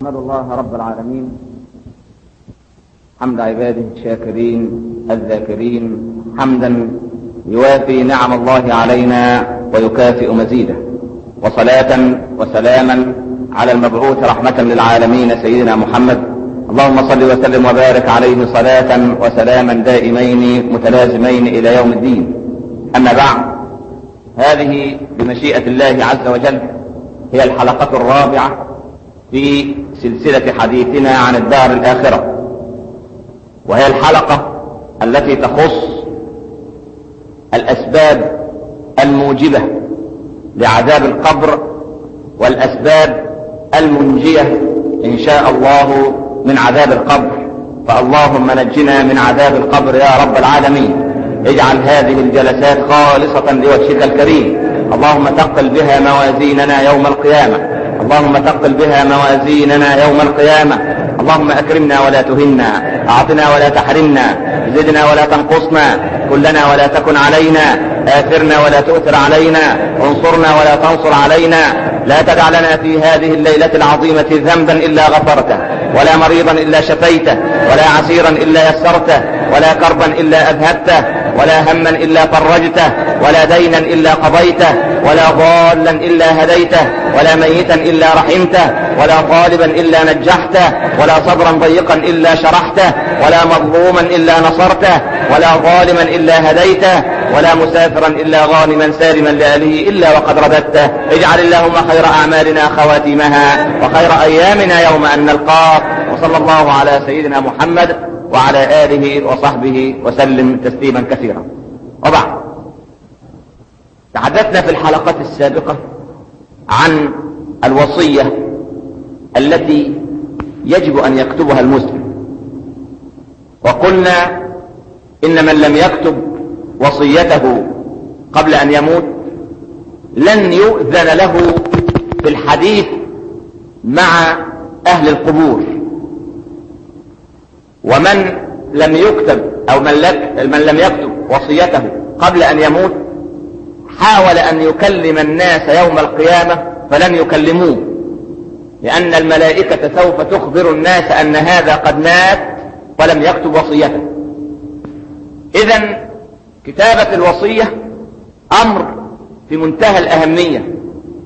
أحمد الله رب العالمين حمد عباده الشاكرين الذاكرين حمدا يوافي نعم الله علينا ويكافئ مزيده وصلاة وسلاما على المبعوث رحمة للعالمين سيدنا محمد اللهم صل وسلم وبارك عليه صلاة وسلاما دائمين متلازمين إلى يوم الدين أما بعد هذه بمشيئة الله عز وجل هي الحلقة الرابعة في سلسلة حديثنا عن الدار الآخرة وهي الحلقة التي تخص الأسباب الموجبة لعذاب القبر والأسباب المنجية إن شاء الله من عذاب القبر فاللهم نجنا من عذاب القبر يا رب العالمين اجعل هذه الجلسات خالصة لوجهك الكريم اللهم تقل بها موازيننا يوم القيامة اللهم تقل بها موازيننا يوم القيامة اللهم أكرمنا ولا تهنا أعطنا ولا تحرمنا زدنا ولا تنقصنا كلنا ولا تكن علينا آثرنا ولا تؤثر علينا انصرنا ولا تنصر علينا لا تدع لنا في هذه الليلة العظيمة ذنبا إلا غفرته ولا مريضا إلا شفيته ولا عسيرا إلا يسرته ولا كربا إلا أذهبته ولا هما إلا فرجته ولا دينا إلا قضيته ولا ضالا إلا هديته ولا ميتا إلا رحمته ولا طالبا إلا نجحته ولا صدرا ضيقا إلا شرحته ولا مظلوما إلا نصرته ولا ظالما إلا هديته ولا مسافرا إلا غانما سالما لأهله إلا وقد رددته اجعل اللهم خير أعمالنا خواتمها وخير أيامنا يوم أن نلقاك وصلى الله على سيدنا محمد وعلى آله وصحبه وسلم تسليما كثيرا وبعد تحدثنا في الحلقات السابقة عن الوصية التي يجب أن يكتبها المسلم وقلنا إن من لم يكتب وصيته قبل أن يموت لن يؤذن له في الحديث مع أهل القبور ومن لم يكتب أو من, لك من لم يكتب وصيته قبل أن يموت حاول أن يكلم الناس يوم القيامة فلن يكلموه لأن الملائكة سوف تخبر الناس أن هذا قد مات ولم يكتب وصيته إذا كتابة الوصية أمر في منتهى الأهمية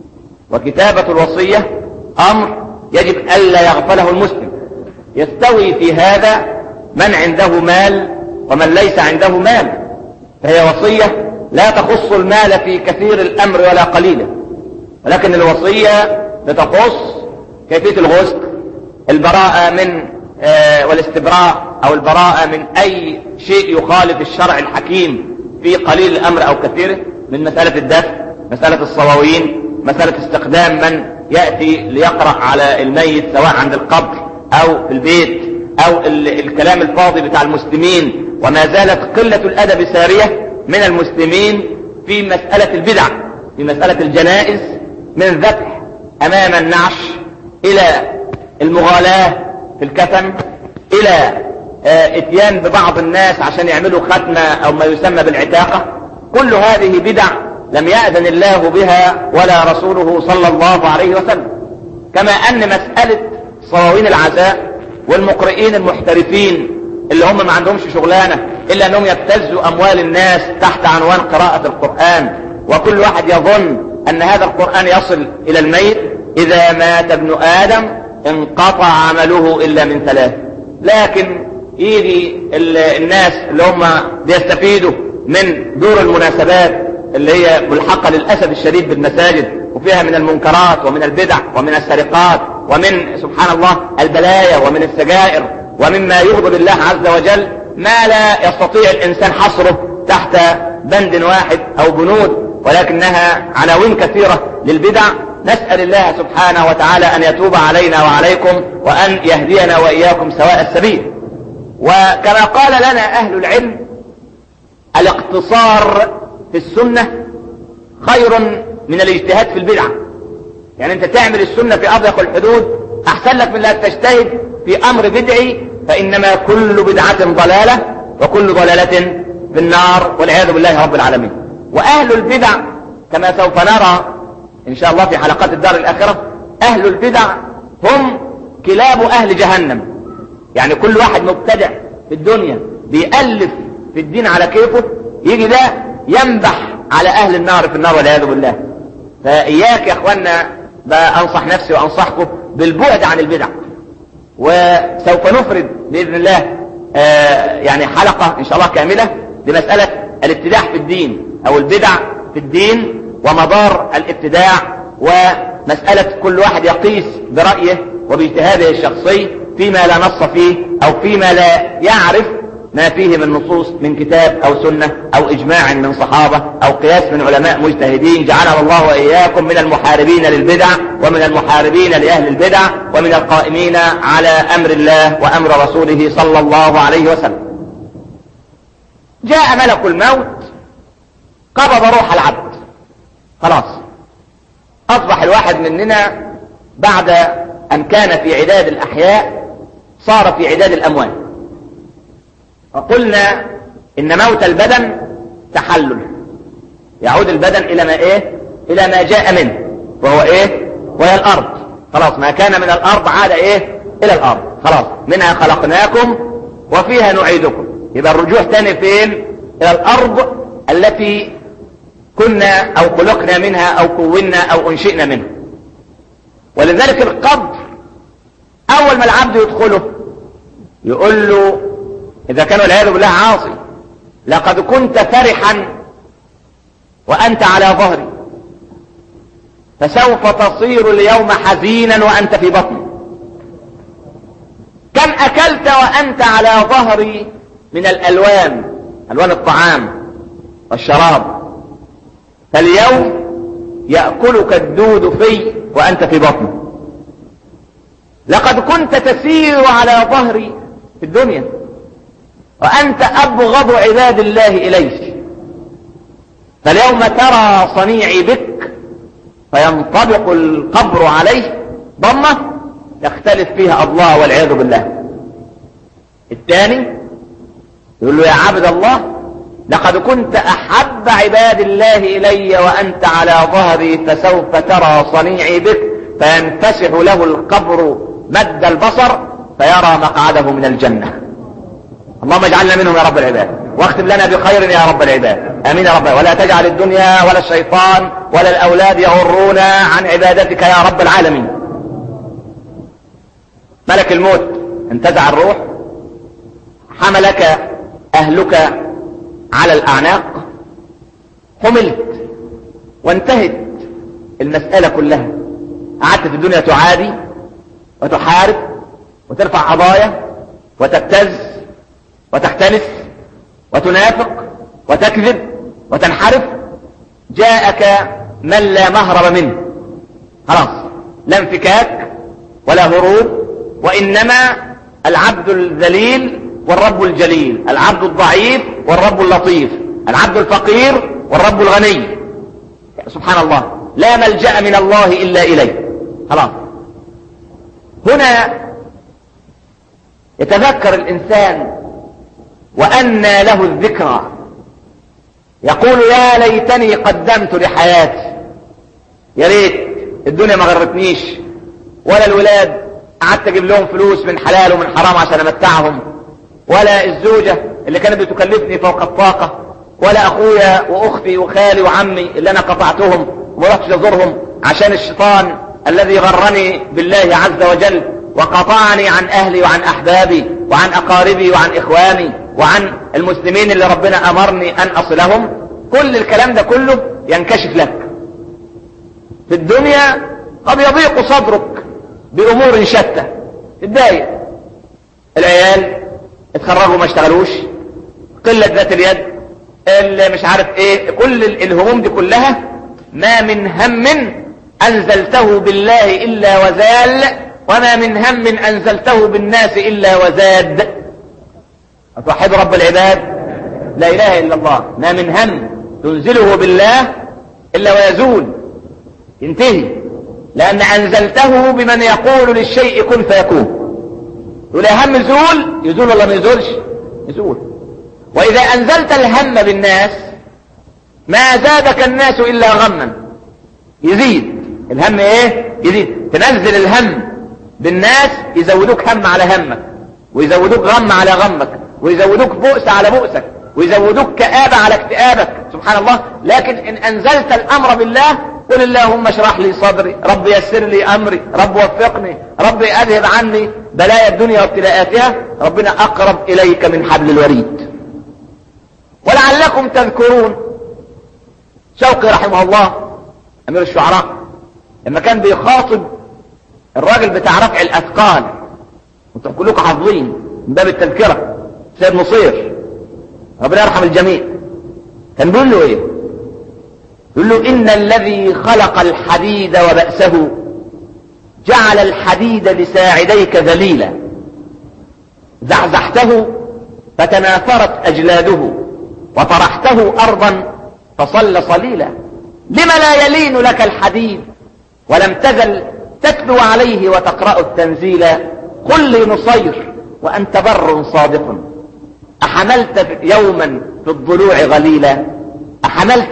وكتابة الوصية أمر يجب ألا يغفله المسلم يستوي في هذا من عنده مال ومن ليس عنده مال فهي وصية لا تخص المال في كثير الأمر ولا قليله ولكن الوصية بتخص كيفية الغسل البراءة من آه والاستبراء أو البراءة من أي شيء يخالف الشرع الحكيم في قليل الأمر أو كثيره من مسألة الدفن مسألة الصواوين مسألة استخدام من يأتي ليقرأ على الميت سواء عند القبر أو في البيت أو الكلام الفاضي بتاع المسلمين وما زالت قلة الأدب سارية من المسلمين في مسألة البدع في مسألة الجنائز من الذبح أمام النعش إلى المغالاة في الكفن إلى اتيان ببعض الناس عشان يعملوا ختمة أو ما يسمى بالعتاقة كل هذه بدع لم يأذن الله بها ولا رسوله صلى الله عليه وسلم كما أن مسألة صواوين العزاء والمقرئين المحترفين اللي هم ما عندهمش شغلانة إلا أنهم يبتزوا أموال الناس تحت عنوان قراءة القرآن وكل واحد يظن أن هذا القرآن يصل إلى الميت إذا مات ابن آدم انقطع عمله إلا من ثلاث لكن يجي الناس اللي هم بيستفيدوا من دور المناسبات اللي هي ملحقة للأسف الشديد بالمساجد وفيها من المنكرات ومن البدع ومن السرقات ومن سبحان الله البلايا ومن السجائر ومما يغضب الله عز وجل ما لا يستطيع الإنسان حصره تحت بند واحد أو بنود ولكنها عناوين كثيرة للبدع نسأل الله سبحانه وتعالى أن يتوب علينا وعليكم وأن يهدينا وإياكم سواء السبيل وكما قال لنا أهل العلم الاقتصار في السنة خير من الاجتهاد في البدعة يعني انت تعمل السنة في أضيق الحدود أحسن لك من أن تجتهد في أمر بدعي فإنما كل بدعة ضلالة وكل ضلالة في النار والعياذ بالله رب العالمين وأهل البدع كما سوف نرى إن شاء الله في حلقات الدار الآخرة أهل البدع هم كلاب اهل جهنم يعني كل واحد مبتدع في الدنيا بيألف في الدين على كيفه يجي ده ينبح على اهل النار في النار والعياذ بالله فاياك يا اخوانا بانصح نفسي وانصحكم بالبعد عن البدع وسوف نفرد باذن الله آه يعني حلقه ان شاء الله كامله لمساله الابتداع في الدين او البدع في الدين ومدار الابتداع ومساله كل واحد يقيس برايه وباجتهاده الشخصي فيما لا نص فيه او فيما لا يعرف ما فيه من نصوص من كتاب او سنة او اجماع من صحابة او قياس من علماء مجتهدين جعلنا الله واياكم من المحاربين للبدع ومن المحاربين لاهل البدع ومن القائمين على امر الله وامر رسوله صلى الله عليه وسلم جاء ملك الموت قبض روح العبد خلاص اصبح الواحد مننا بعد ان كان في عداد الاحياء صار في عداد الاموات وقلنا ان موت البدن تحلل يعود البدن الى ما ايه الى ما جاء منه وهو ايه وهي الارض خلاص ما كان من الارض عاد ايه الى الارض خلاص منها خلقناكم وفيها نعيدكم يبقى الرجوع تاني فين الى الارض التي كنا او خلقنا منها او كونا او انشئنا منها ولذلك القبر اول ما العبد يدخله يقول له إذا كان والعياذ بالله عاصي لقد كنت فرحا وأنت على ظهري فسوف تصير اليوم حزينا وأنت في بطني كم أكلت وأنت على ظهري من الألوان ألوان الطعام والشراب فاليوم يأكلك الدود في وأنت في بطني لقد كنت تسير على ظهري في الدنيا وأنت أبغض عباد الله إليك فاليوم ترى صنيعي بك فينطبق القبر عليه ضمة يختلف فيها الله والعياذ بالله الثاني يقول له يا عبد الله لقد كنت أحب عباد الله إلي وأنت على ظهري فسوف ترى صنيعي بك فينفسح له القبر مد البصر فيرى مقعده من الجنة اللهم اجعلنا منهم يا رب العباد واختم لنا بخير يا رب العباد امين يا رب ولا تجعل الدنيا ولا الشيطان ولا الاولاد يغرونا عن عبادتك يا رب العالمين ملك الموت انتزع الروح حملك اهلك على الاعناق حملت وانتهت المسألة كلها قعدت في الدنيا تعادي وتحارب وترفع قضايا وتبتز وتختلف وتنافق وتكذب وتنحرف جاءك من لا مهرب منه خلاص لا انفكاك ولا هروب وإنما العبد الذليل والرب الجليل العبد الضعيف والرب اللطيف العبد الفقير والرب الغني سبحان الله لا ملجأ من الله إلا إليه خلاص هنا يتذكر الإنسان وأنى له الذكرى يقول يا ليتني قدمت لحياتي يا ريت الدنيا ما غرتنيش ولا الولاد قعدت اجيب لهم فلوس من حلال ومن حرام عشان امتعهم ولا الزوجة اللي كانت بتكلفني فوق الطاقة ولا اخويا واختي وخالي وعمي اللي انا قطعتهم وما رحتش ازورهم عشان الشيطان الذي غرني بالله عز وجل وقطعني عن اهلي وعن احبابي وعن اقاربي وعن اخواني وعن المسلمين اللي ربنا امرني ان اصلهم كل الكلام ده كله ينكشف لك في الدنيا قد يضيق صدرك بامور شتى تتضايق العيال اتخرجوا ما اشتغلوش قلة ذات اليد اللي مش عارف ايه كل الهموم دي كلها ما من هم انزلته بالله الا وزال وما من هم انزلته بالناس الا وزاد اتوحد رب العباد لا اله الا الله ما من هم تنزله بالله الا ويزول ينتهي لان انزلته بمن يقول للشيء كن فيكون يقول يا هم زول يزول ولا ما يزولش يزول واذا انزلت الهم بالناس ما زادك الناس الا غما يزيد الهم ايه يزيد تنزل الهم بالناس يزودوك هم على همك ويزودوك غم على غمك ويزودوك بؤس على بؤسك ويزودوك كآبة على اكتئابك سبحان الله لكن إن أنزلت الأمر بالله قل اللهم اشرح لي صدري رب يسر لي أمري رب وفقني رب أذهب عني بلايا الدنيا وابتلاءاتها ربنا أقرب إليك من حبل الوريد ولعلكم تذكرون شوقي رحمه الله أمير الشعراء لما كان بيخاطب الراجل بتاع رفع الأثقال وانتم كلكم حافظين من باب التذكرة سيد مصير ربنا يرحم الجميع كان بيقول له ايه يقول له ان الذي خلق الحديد وبأسه جعل الحديد لساعديك ذليلا زحزحته فتناثرت اجلاده وطرحته ارضا فصل صليلا لم لا يلين لك الحديد ولم تزل تتلو عليه وتقرأ التنزيل قل لي نصير وأنت بر صادق أحملت يوما في الضلوع غليلا أحملت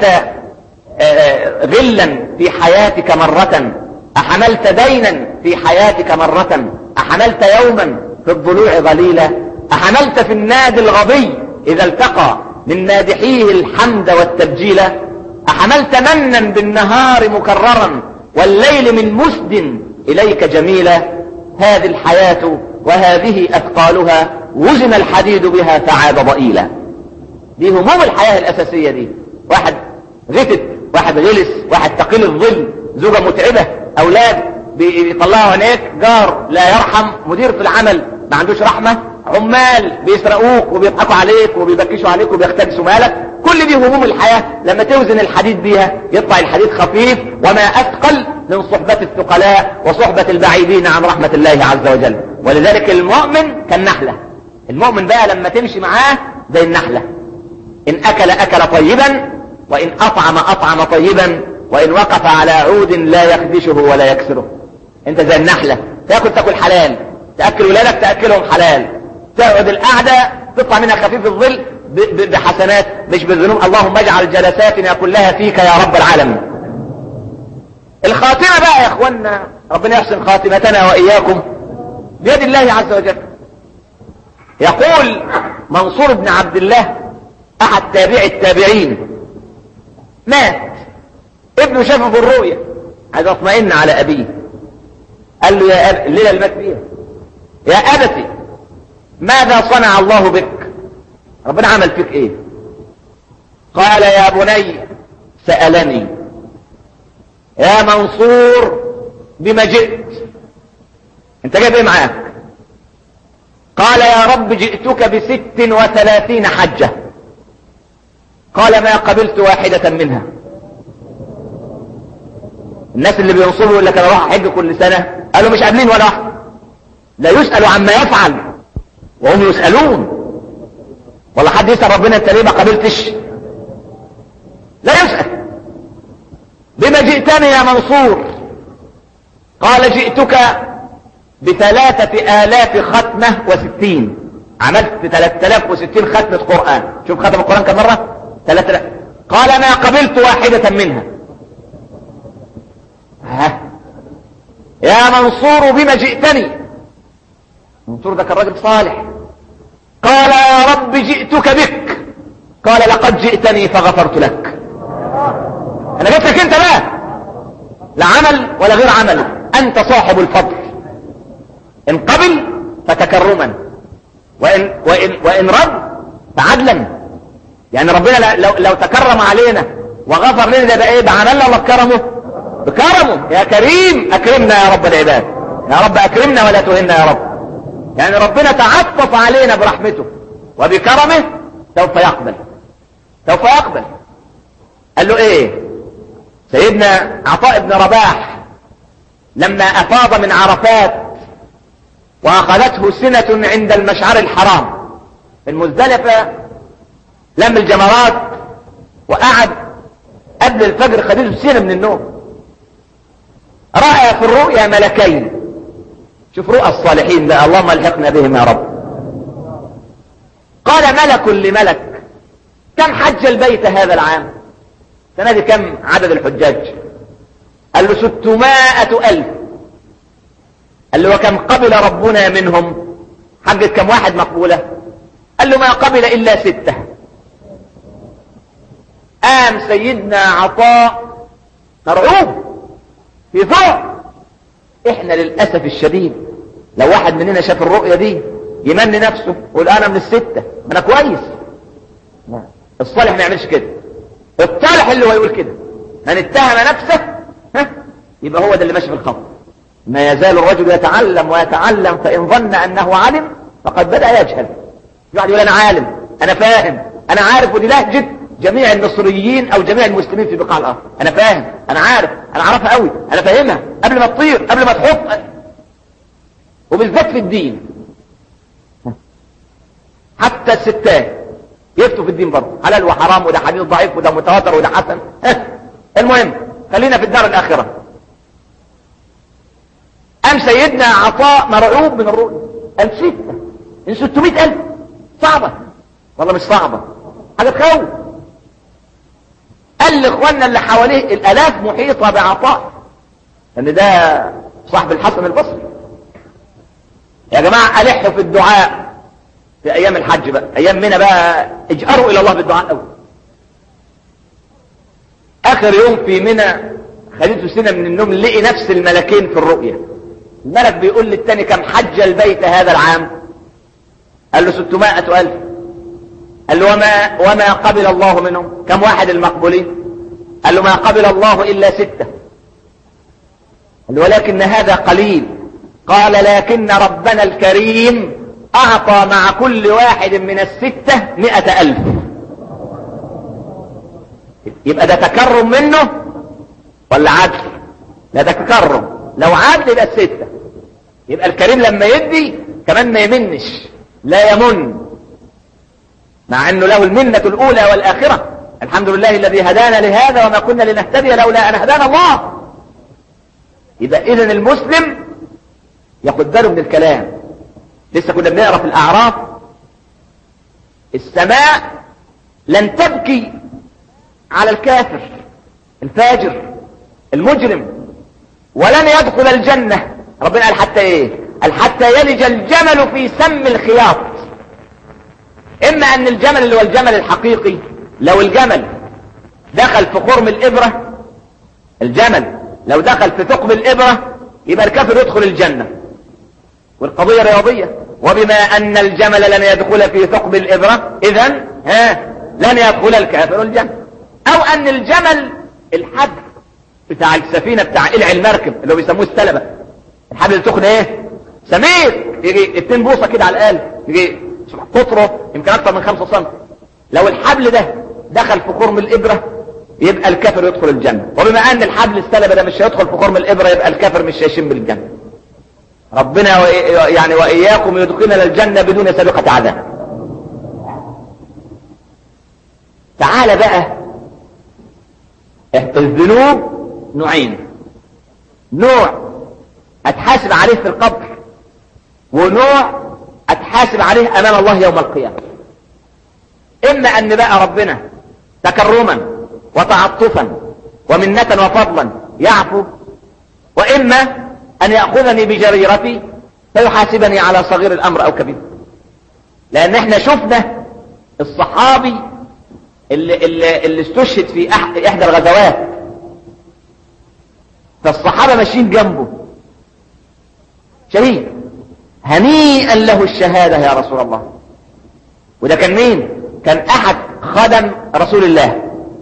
غلا في حياتك مرة أحملت دينا في حياتك مرة أحملت يوما في الضلوع غليلا أحملت في النادي الغبي إذا التقى من مادحيه الحمد والتبجيل أحملت منا بالنهار مكررا والليل من مسد إليك جميلا هذه الحياة وهذه أثقالها وزن الحديد بها فعاد ضئيلا دي هموم الحياة الأساسية دي واحد غتت واحد غلس واحد ثقيل الظل زوجة متعبة أولاد بيطلعوا هناك جار لا يرحم مدير في العمل ما عندوش رحمة عمال بيسرقوك وبيضحكوا عليك وبيبكشوا عليك وبيختلسوا مالك كل دي هموم الحياة لما توزن الحديد بيها يطلع الحديد خفيف وما أثقل من صحبة الثقلاء وصحبة البعيدين عن رحمة الله عز وجل ولذلك المؤمن كالنحلة المؤمن بقى لما تمشي معاه زي النحلة إن أكل أكل طيبا وإن أطعم أطعم طيبا وإن وقف على عود لا يخدشه ولا يكسره أنت زي النحلة تاكل تاكل حلال تأكل ولادك تأكلهم حلال تقعد القعدة تطلع منها خفيف الظل بحسنات مش بالذنوب اللهم اجعل جلساتنا كلها فيك يا رب العالمين الخاتمة بقى يا اخوانا ربنا يحسن خاتمتنا واياكم بيد الله عز وجل يقول منصور بن عبد الله احد تابع التابعين مات ابنه شافه في الرؤيا عايز اطمئن على ابيه قال له يا أب... الليله اللي مات فيها يا ابتي ماذا صنع الله بك ربنا عمل فيك ايه قال يا بني سألني يا منصور بما جئت انت جايب ايه معاك قال يا رب جئتك بست وثلاثين حجة قال ما قبلت واحدة منها الناس اللي بينصبوا يقول لك انا راح احج كل سنة قالوا مش قابلين ولا واحد لا يسأل عما يفعل وهم يسألون ولا حد يسأل ربنا انت ليه ما قبلتش لا يسأل بما جئتني يا منصور قال جئتك بثلاثة آلاف ختمة وستين عملت ثلاثة آلاف وستين ختمة قرآن شوف ختم القرآن كم مرة ثلاثة آلاف قال ما قبلت واحدة منها ها يا منصور بما جئتني منصور ده كان راجل صالح قال يا رب جئتك بك قال لقد جئتني فغفرت لك انا جيت لك انت بقى لا عمل ولا غير عمل انت صاحب الفضل ان قبل فتكرما وان, وإن, وإن رد فعدلا يعني ربنا لو, لو تكرم علينا وغفر لنا ده بقى ايه بعملنا الله بكرمه بكرمه يا كريم اكرمنا يا رب العباد يا رب اكرمنا ولا تهنا يا رب يعني ربنا تعطف علينا برحمته وبكرمه سوف يقبل سوف يقبل قال له ايه سيدنا عطاء بن رباح لما افاض من عرفات واخذته سنة عند المشعر الحرام المزدلفة لم الجمرات وقعد قبل الفجر خدته سنة من النوم رأى في الرؤيا ملكين شوف رؤى الصالحين بقى اللهم الحقنا بهم يا رب قال ملك لملك كم حج البيت هذا العام السنة دي كم عدد الحجاج قال له ستمائة ألف قال له وكم قبل ربنا منهم حجة كم واحد مقبولة قال له ما قبل إلا ستة قام سيدنا عطاء مرعوب في ذوق احنا للأسف الشديد لو واحد مننا شاف الرؤية دي يمني نفسه يقول انا من الستة ما انا كويس الصالح ما يعملش كده الطالح اللي هو يقول كده من اتهم نفسه ها يبقى هو ده اللي ماشي في الخط ما يزال الرجل يتعلم ويتعلم فإن ظن أنه علم فقد بدأ يجهل يقعد يقول أنا عالم أنا فاهم أنا عارف ودي لهجة جميع المصريين أو جميع المسلمين في بقاع الأرض أنا فاهم أنا عارف أنا عارفها قوي أنا فاهمها قبل ما تطير قبل ما تحط وبالذات في الدين حتى الستات يفتوا في الدين برضه حلال وحرام وده حديث ضعيف وده متواتر وده حسن المهم خلينا في الدار الآخرة قام سيدنا عطاء مرعوب من الرؤيا قال ستة من 600 ألف صعبة والله مش صعبة حاجة تخوف قال لإخواننا اللي حواليه الآلاف محيطة بعطاء لأن ده صاحب الحسن البصري يا جماعة ألحوا في الدعاء في أيام الحج بقى أيام منى بقى اجأروا إلى الله بالدعاء أول آخر يوم في منى خليته سنة من النوم لقي نفس الملكين في الرؤية الملك بيقول للتاني كم حج البيت هذا العام قال له ستمائة ألف قال له وما, وما قبل الله منهم كم واحد المقبولين قال له ما قبل الله إلا ستة قال له ولكن هذا قليل قال لكن ربنا الكريم أعطى مع كل واحد من الستة مئة ألف يبقى ده تكرم منه ولا عدل لا ده تكرم لو عدل يبقى الستة يبقى الكريم لما يدي كمان ما يمنش لا يمن مع انه له المنة الاولى والاخرة الحمد لله الذي هدانا لهذا وما كنا لنهتدي لولا ان هدانا الله يبقى اذا المسلم ياخد باله من الكلام لسه كنا بنقرا في الاعراف السماء لن تبكي على الكافر الفاجر المجرم ولن يدخل الجنة ربنا قال حتى ايه قال حتى يلج الجمل في سم الخياط اما ان الجمل اللي هو الجمل الحقيقي لو الجمل دخل في خرم الابرة الجمل لو دخل في ثقب الابرة يبقى الكافر يدخل الجنة والقضية رياضية وبما ان الجمل لن يدخل في ثقب الابرة اذا ها لن يدخل الكافر الجنة او ان الجمل الحبل بتاع السفينة بتاع قلع المركب اللي هو بيسموه السلبة الحبل اللي تخن ايه سمير يجي اتنين بوصة كده على الاقل يجي قطره يمكن اكتر من خمسة سم لو الحبل ده دخل في خرم الابرة يبقى الكافر يدخل الجنة وبما ان الحبل السلبة ده مش هيدخل في خرم الابرة يبقى الكافر مش هيشم الجنة ربنا وإي... يعني واياكم يدخلنا الجنة بدون سابقة عذاب تعال بقى الذنوب نوعين نوع اتحاسب عليه في القبر ونوع اتحاسب عليه امام الله يوم القيامة اما ان بقى ربنا تكرما وتعطفا ومنة وفضلا يعفو واما ان يأخذني بجريرتي فيحاسبني على صغير الامر او كبير لان احنا شفنا الصحابي اللي, اللي, اللي استشهد في احدى الغزوات فالصحابة ماشيين جنبه شهيد هنيئا له الشهادة يا رسول الله وده كان مين كان احد خدم رسول الله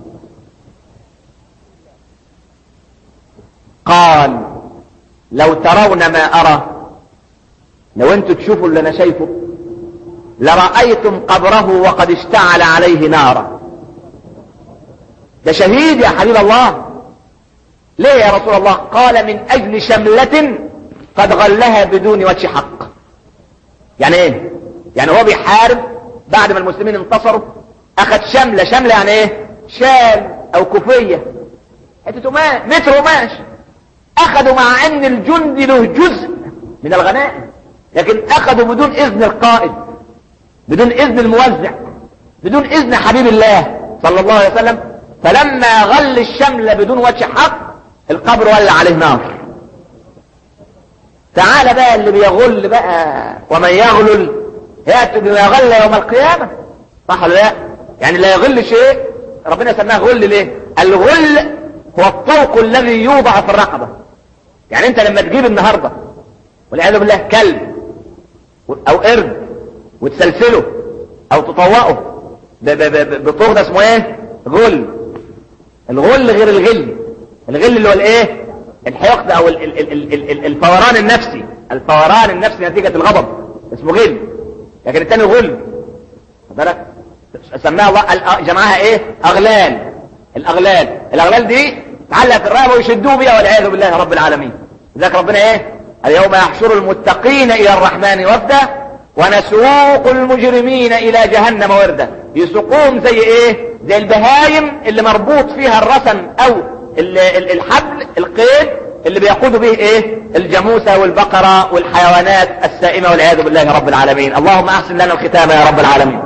قال لو ترون ما ارى لو انتوا تشوفوا اللي انا شايفه لرأيتم قبره وقد اشتعل عليه نارا ده شهيد يا حبيب الله ليه يا رسول الله قال من اجل شملة قد غلها بدون وجه حق يعني ايه يعني هو بيحارب بعد ما المسلمين انتصروا اخذ شملة شملة يعني ايه شال او كوفية حتة قماش متر قماش اخذوا مع ان الجندي له جزء من الغنائم لكن اخذوا بدون اذن القائد بدون اذن الموزع بدون اذن حبيب الله صلى الله عليه وسلم فلما غل الشمل بدون وجه حق القبر ولع عليه نار تعال بقى اللي بيغل بقى ومن يغلل يأتي بما يغل يوم القيامة صح ولا لا يعني لا يغل شيء ربنا سماه غل ليه الغل هو الطوق الذي يوضع في الرقبة يعني انت لما تجيب النهاردة والعياذ بالله كلب او قرد وتسلسله او تطوقه بطوق ده اسمه ايه غل الغل غير الغل الغل اللي هو الايه الحقد او ال ال ال ال ال الفوران النفسي الفوران النفسي نتيجة الغضب اسمه غل لكن الثاني غل بالك سماها الله جمعها ايه اغلال الاغلال الاغلال دي تعلق في الرقبه ويشدوه بيها والعياذ بالله رب العالمين ذاك ربنا ايه اليوم يحشر المتقين الى الرحمن وفدا ونسوق المجرمين الى جهنم وردا يسوقوهم زي ايه زي البهايم اللي مربوط فيها الرسن او الحبل القيد اللي بيقود به ايه الجاموسه والبقره والحيوانات السائمه والعياذ بالله رب العالمين اللهم احسن لنا الختام يا رب العالمين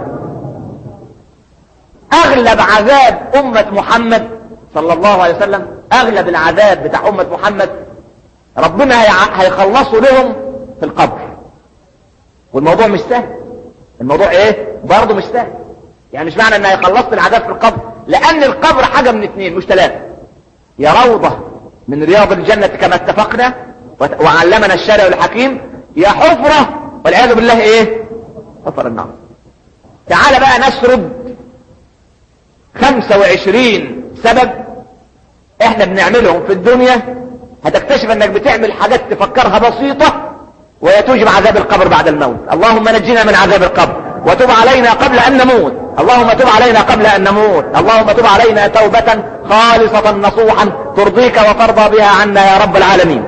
اغلب عذاب امه محمد صلى الله عليه وسلم اغلب العذاب بتاع امه محمد ربنا هيخلصوا لهم في القبر والموضوع مش سهل الموضوع ايه برضه مش سهل يعني مش معنى ان هيخلصت العذاب في القبر لان القبر حاجه من اثنين مش ثلاثه يا روضه من رياض الجنه كما اتفقنا وعلمنا الشارع الحكيم يا حفره والعياذ بالله ايه حفر النار تعال بقى نسرد 25 سبب احنا بنعملهم في الدنيا هتكتشف انك بتعمل حاجات تفكرها بسيطة وهي توجب عذاب القبر بعد الموت اللهم نجنا من عذاب القبر وتب علينا قبل ان نموت اللهم تب علينا قبل ان نموت اللهم تب علينا توبة خالصة نصوحا ترضيك وترضى بها عنا يا رب العالمين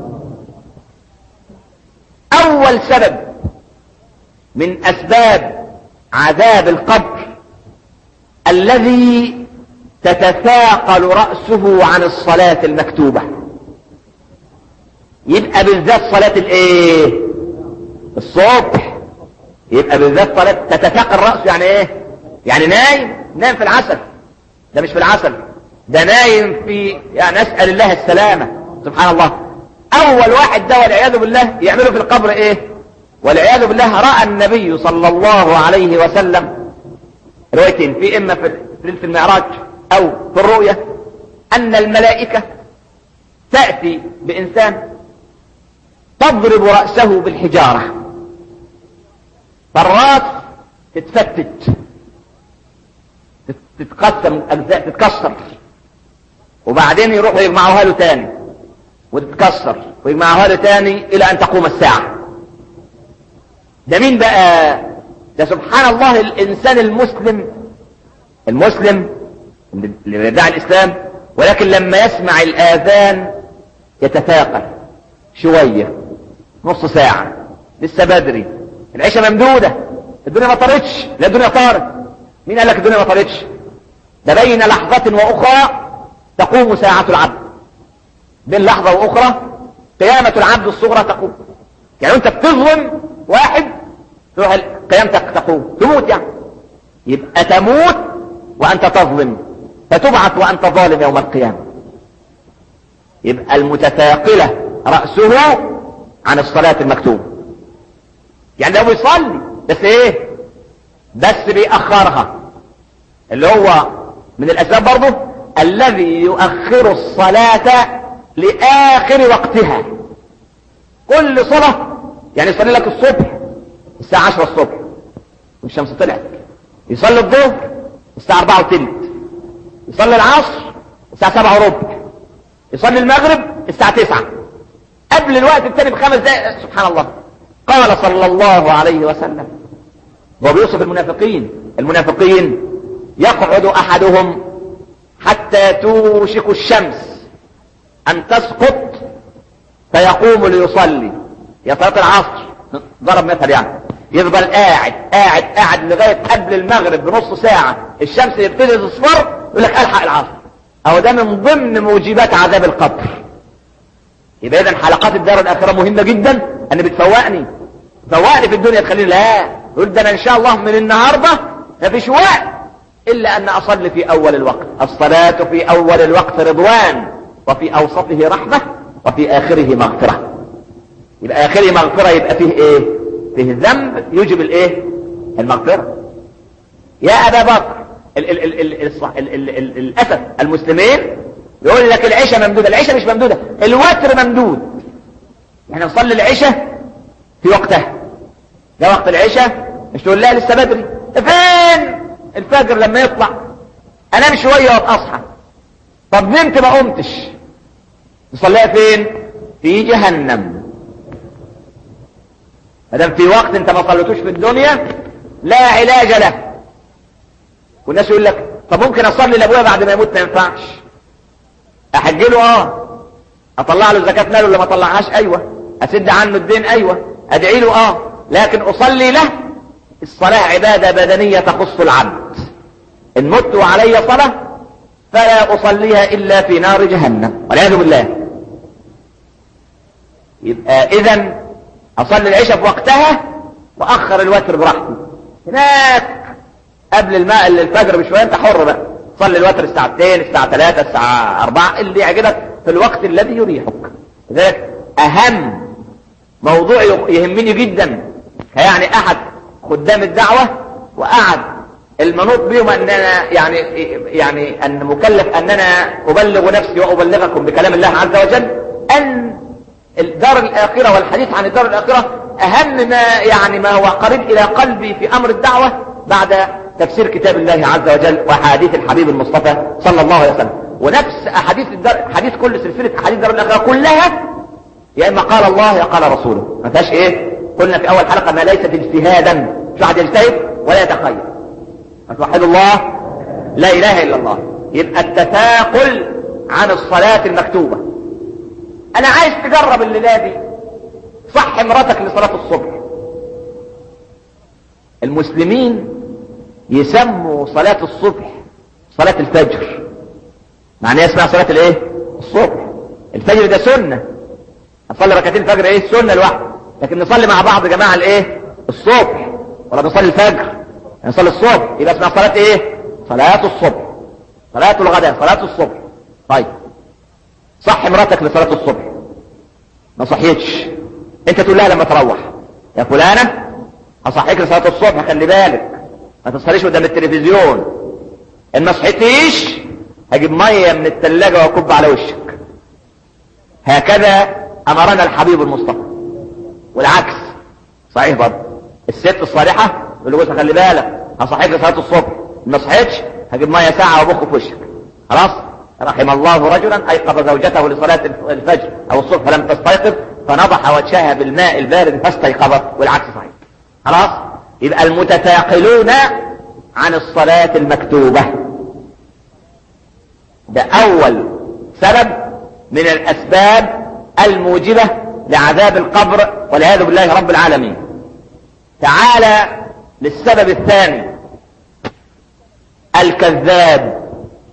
اول سبب من اسباب عذاب القبر الذي تتثاقل رأسه عن الصلاة المكتوبة يبقى بالذات صلاة الايه الصبح يبقى بالذات صلاة تتثاقل رأسه يعني ايه يعني نايم نايم في العسل ده مش في العسل ده نايم في يعني نسأل الله السلامة سبحان الله اول واحد ده والعياذ بالله يعمله في القبر ايه والعياذ بالله رأى النبي صلى الله عليه وسلم روايتين في اما في ليلة المعراج او في الرؤية ان الملائكة تأتي بانسان تضرب رأسه بالحجارة فالراس تتفتت تتقسم اجزاء تتكسر وبعدين يروحوا يجمعوها له تاني وتتكسر ويجمعوها له تاني الى ان تقوم الساعة ده مين بقى ده سبحان الله الانسان المسلم المسلم اللي بيدعي الاسلام ولكن لما يسمع الاذان يتثاقل شوية نص ساعة لسه بدري العشاء ممدودة الدنيا ما طارتش لا الدنيا طارت مين قال لك الدنيا ما طارتش ده بين لحظة واخرى تقوم ساعة العبد بين لحظة واخرى قيامة العبد الصغرى تقوم يعني انت بتظلم واحد تروح قيامتك تقوم تموت يعني يبقى تموت وانت تظلم فتبعث وانت ظالم يوم القيامة يبقى المتثاقلة رأسه عن الصلاة المكتوبة يعني لو بيصلي بس ايه بس بيأخرها اللي هو من الاسباب برضه الذي يؤخر الصلاة لآخر وقتها كل صلاة يعني يصلي لك الصبح الساعة 10 الصبح والشمس طلعت يصلي الظهر الساعة 4 وثلث يصلي العصر الساعة 7 وربع يصلي المغرب الساعة 9 قبل الوقت الثاني بخمس دقائق سبحان الله قال صلى الله عليه وسلم وهو بيوصف المنافقين المنافقين يقعد احدهم حتى توشك الشمس ان تسقط فيقوم ليصلي يا صلاة العصر ضرب مثل يعني يفضل قاعد قاعد قاعد لغاية قبل المغرب بنص ساعة الشمس يبتدي تصفر يقول لك الحق العصر اهو ده من ضمن موجبات عذاب القبر يبقى اذا حلقات الدار الاخره مهمه جدا ان بتفوقني تفوقني في الدنيا تخليني لا يقول ده انا ان شاء الله من النهارده ما فيش وقت الا ان اصلي في اول الوقت الصلاه في اول الوقت رضوان وفي اوسطه رحمه وفي اخره مغفره يبقى اخره مغفرة يبقى فيه ايه فيه ذنب يوجب الايه المغفرة يا ابا بكر ال ال ال ال ال ال ال ال الاسف المسلمين يقول لك العشاء ممدودة العشاء مش ممدودة الوتر ممدود احنا نصلي العشاء في وقتها ده وقت العشاء مش تقول لا لسه بدري فين الفجر لما يطلع انام شوية واصحى طب نمت ما قمتش نصليها فين في جهنم مادام في وقت انت ما صليتوش في الدنيا لا علاج له والناس يقول لك طب ممكن اصلي لابويا بعد ما يموت ما ينفعش احج له اه اطلع له زكاه ماله ولا ما اطلعهاش ايوه اسد عنه الدين ايوه ادعي له اه لكن اصلي له الصلاه عباده بدنيه تخص العبد ان مت وعلي صلاه فلا اصليها الا في نار جهنم والعياذ بالله يبقى اذا اصلي العشاء في وقتها واخر الوتر براحتي هناك قبل الماء الفجر بشويه انت حر بقى صلي الوتر الساعه 2 الساعه 3 الساعه 4 اللي يعجبك في الوقت الذي يريحك لذلك اهم موضوع يهمني جدا يعني احد خدام الدعوه وقعد المنوط بهم اننا يعني يعني ان مكلف اننا ابلغ نفسي وابلغكم بكلام الله عز وجل ان الدار الاخره والحديث عن الدار الاخره اهم ما يعني ما هو قريب الى قلبي في امر الدعوه بعد تفسير كتاب الله عز وجل واحاديث الحبيب المصطفى صلى الله عليه وسلم ونفس احاديث الدار حديث كل سلسله احاديث الدار الاخره كلها يا اما قال الله يا قال رسوله ما فيهاش ايه قلنا في اول حلقه ما ليست اجتهادا مش واحد يجتهد ولا يتخيل توحد الله لا اله الا الله يبقى التثاقل عن الصلاه المكتوبه انا عايز تجرب الليله دي صح مراتك لصلاه الصبح المسلمين يسموا صلاة الصبح صلاة الفجر معناها اسمها صلاة الايه الصبح الفجر ده سنة نصلي ركعتين الفجر ايه سنة لوحده لكن نصلي مع بعض يا جماعة الايه الصبح ولا نصلي الفجر نصلي الصبح يبقى اسمها صلاة ايه صلاة الصبح صلاة الغداء صلاة الصبح طيب صح مراتك لصلاة الصبح ما صحيتش انت تقول لها لما تروح يا فلانة اصحيك لصلاة الصبح خلي بالك ما تصليش قدام التلفزيون ان ما صحيتيش هجيب ميه من الثلاجه واكب على وشك هكذا امرنا الحبيب المصطفى والعكس صحيح برضه الست الصالحه تقول لجوزها خلي بالك هصحيك لصلاه الصبح ما صحيتش هجيب ميه ساعه وابخ في وشك خلاص رحم الله رجلا ايقظ زوجته لصلاه الفجر او الصبح فلم تستيقظ فنضح وجهها بالماء البارد فاستيقظت والعكس صحيح خلاص يبقى المتثاقلون عن الصلاة المكتوبة ده أول سبب من الأسباب الموجبة لعذاب القبر والعياذ بالله رب العالمين تعالى للسبب الثاني الكذاب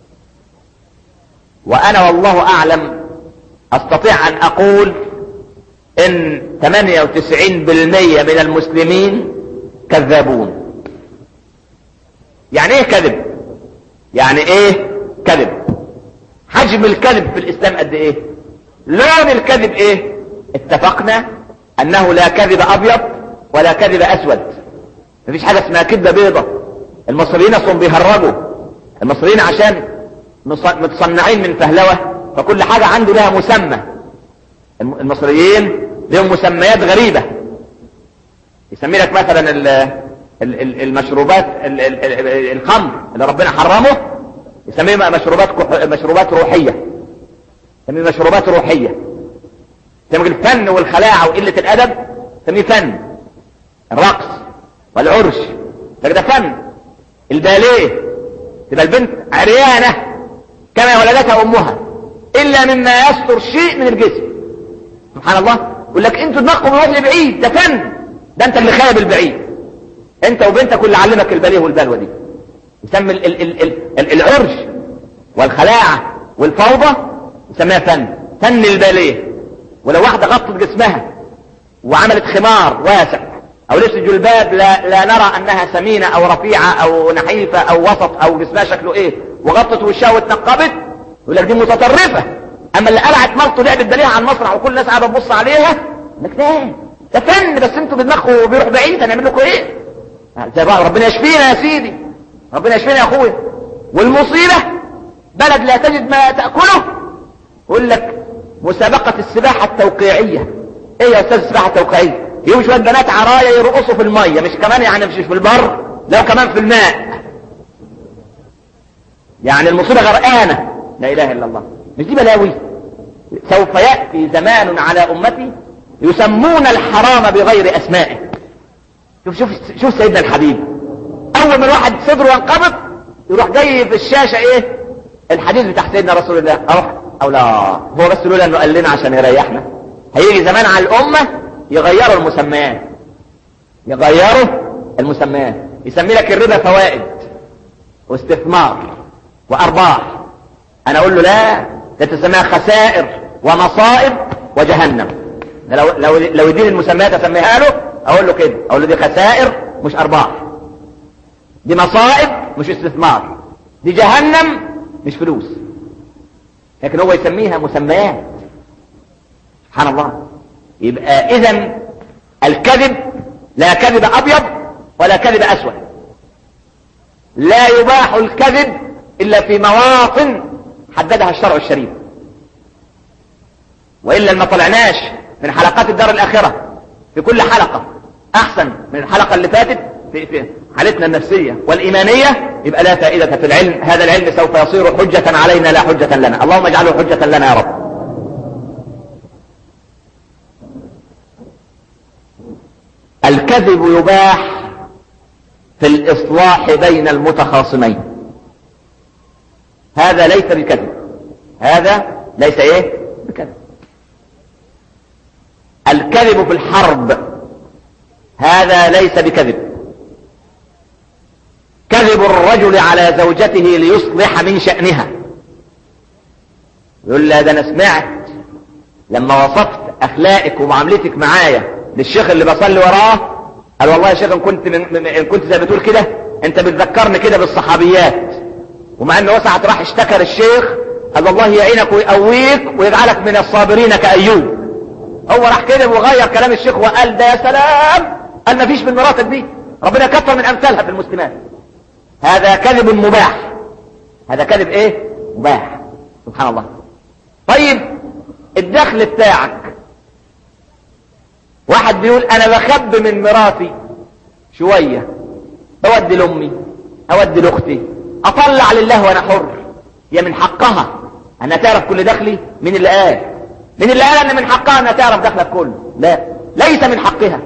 وأنا والله أعلم أستطيع أن أقول إن 98% من المسلمين كذابون يعني ايه كذب يعني ايه كذب حجم الكذب في الاسلام قد ايه لون الكذب ايه اتفقنا انه لا كذب ابيض ولا كذب اسود مفيش حاجه اسمها كذبه بيضه المصريين اصلا بيهرجوا المصريين عشان متصنعين من فهلوه فكل حاجه عنده لها مسمى المصريين لهم مسميات غريبه يسمي لك مثلا المشروبات الخمر اللي ربنا حرمه يسميه مشروبات مشروبات روحيه يسميه مشروبات روحيه يسميه الفن والخلاعه وقله الادب يسميه فن الرقص والعرش ده ده فن الباليه تبقى البنت عريانه كما ولدتها امها الا مما يستر شيء من الجسم سبحان الله يقول لك انتوا دماغكم وجه بعيد ده فن ده انت اللي خايب البعيد انت وبنتك اللي علمك البليه والبلوه دي يسمى ال ال ال ال العرج والخلاعه والفوضى يسميها فن فن الباليه ولو واحده غطت جسمها وعملت خمار واسع او لبس جلباب لا, لا نرى انها سمينه او رفيعه او نحيفه او وسط او جسمها شكله ايه وغطت وشها واتنقبت يقول لك دي متطرفه اما اللي قلعت مرته لعبت باليه على المسرح وكل الناس قاعده تبص عليها لك لا ده فن بس انتوا بدماغكم بيروح بعيد هنعمل لكم ايه زي بعض ربنا يشفينا يا سيدي ربنا يشفينا يا اخويا والمصيبة بلد لا تجد ما تأكله يقول لك مسابقة السباحة التوقيعية ايه يا استاذ السباحة التوقيعية يوم شوية بنات عرايا يرقصوا في المية مش كمان يعني مش في البر لو كمان في الماء يعني المصيبة غرقانة لا اله الا الله مش دي بلاوي سوف يأتي زمان على امتي يسمون الحرام بغير اسمائه شوف شوف شوف سيدنا الحبيب اول ما الواحد صدره ينقبض يروح جاي في الشاشة ايه الحديث بتاع سيدنا رسول الله اروح او لا هو بس لولا انه قال لنا عشان يريحنا هيجي زمان على الامة يغيروا المسميات يغيروا المسميات يسمي لك الربا فوائد واستثمار وارباح انا اقول له لا ده تسميها خسائر ومصائب وجهنم لو لو لو يديني المسميات اسميها له اقول له كده اقول له دي خسائر مش ارباح دي مصائب مش استثمار دي جهنم مش فلوس لكن هو يسميها مسميات سبحان الله يبقى اذا الكذب لا كذب ابيض ولا كذب اسود لا يباح الكذب الا في مواطن حددها الشرع الشريف والا ما طلعناش من حلقات الدار الاخره في كل حلقه احسن من الحلقه اللي فاتت في, في حالتنا النفسيه والايمانيه يبقى لا فائده في العلم هذا العلم سوف يصير حجه علينا لا حجه لنا اللهم اجعله حجه لنا يا رب الكذب يباح في الإصلاح بين المتخاصمين هذا ليس بكذب هذا ليس ايه بكذب الكذب في الحرب هذا ليس بكذب كذب الرجل على زوجته ليصلح من شأنها يقول لا ده انا سمعت لما وصفت اخلاقك ومعاملتك معايا للشيخ اللي بصلي وراه قال والله يا شيخ ان كنت من ان كنت زي ما بتقول كده انت بتذكرني كده بالصحابيات ومع ان وسعت راح اشتكى الشيخ قال الله يعينك ويقويك ويجعلك من الصابرين كايوب هو راح كده وغير كلام الشيخ وقال ده يا سلام قال ما فيش من مراتك دي ربنا كثر من امثالها في المسلمات هذا كذب مباح هذا كذب ايه مباح سبحان الله طيب الدخل بتاعك واحد بيقول انا بخب من مراتي شوية اودي لامي اودي لاختي اطلع لله وانا حر يا من حقها انها تعرف كل دخلي من اللي قال من اللي قال ان من حقها انها تعرف دخلك كله لا ليس من حقها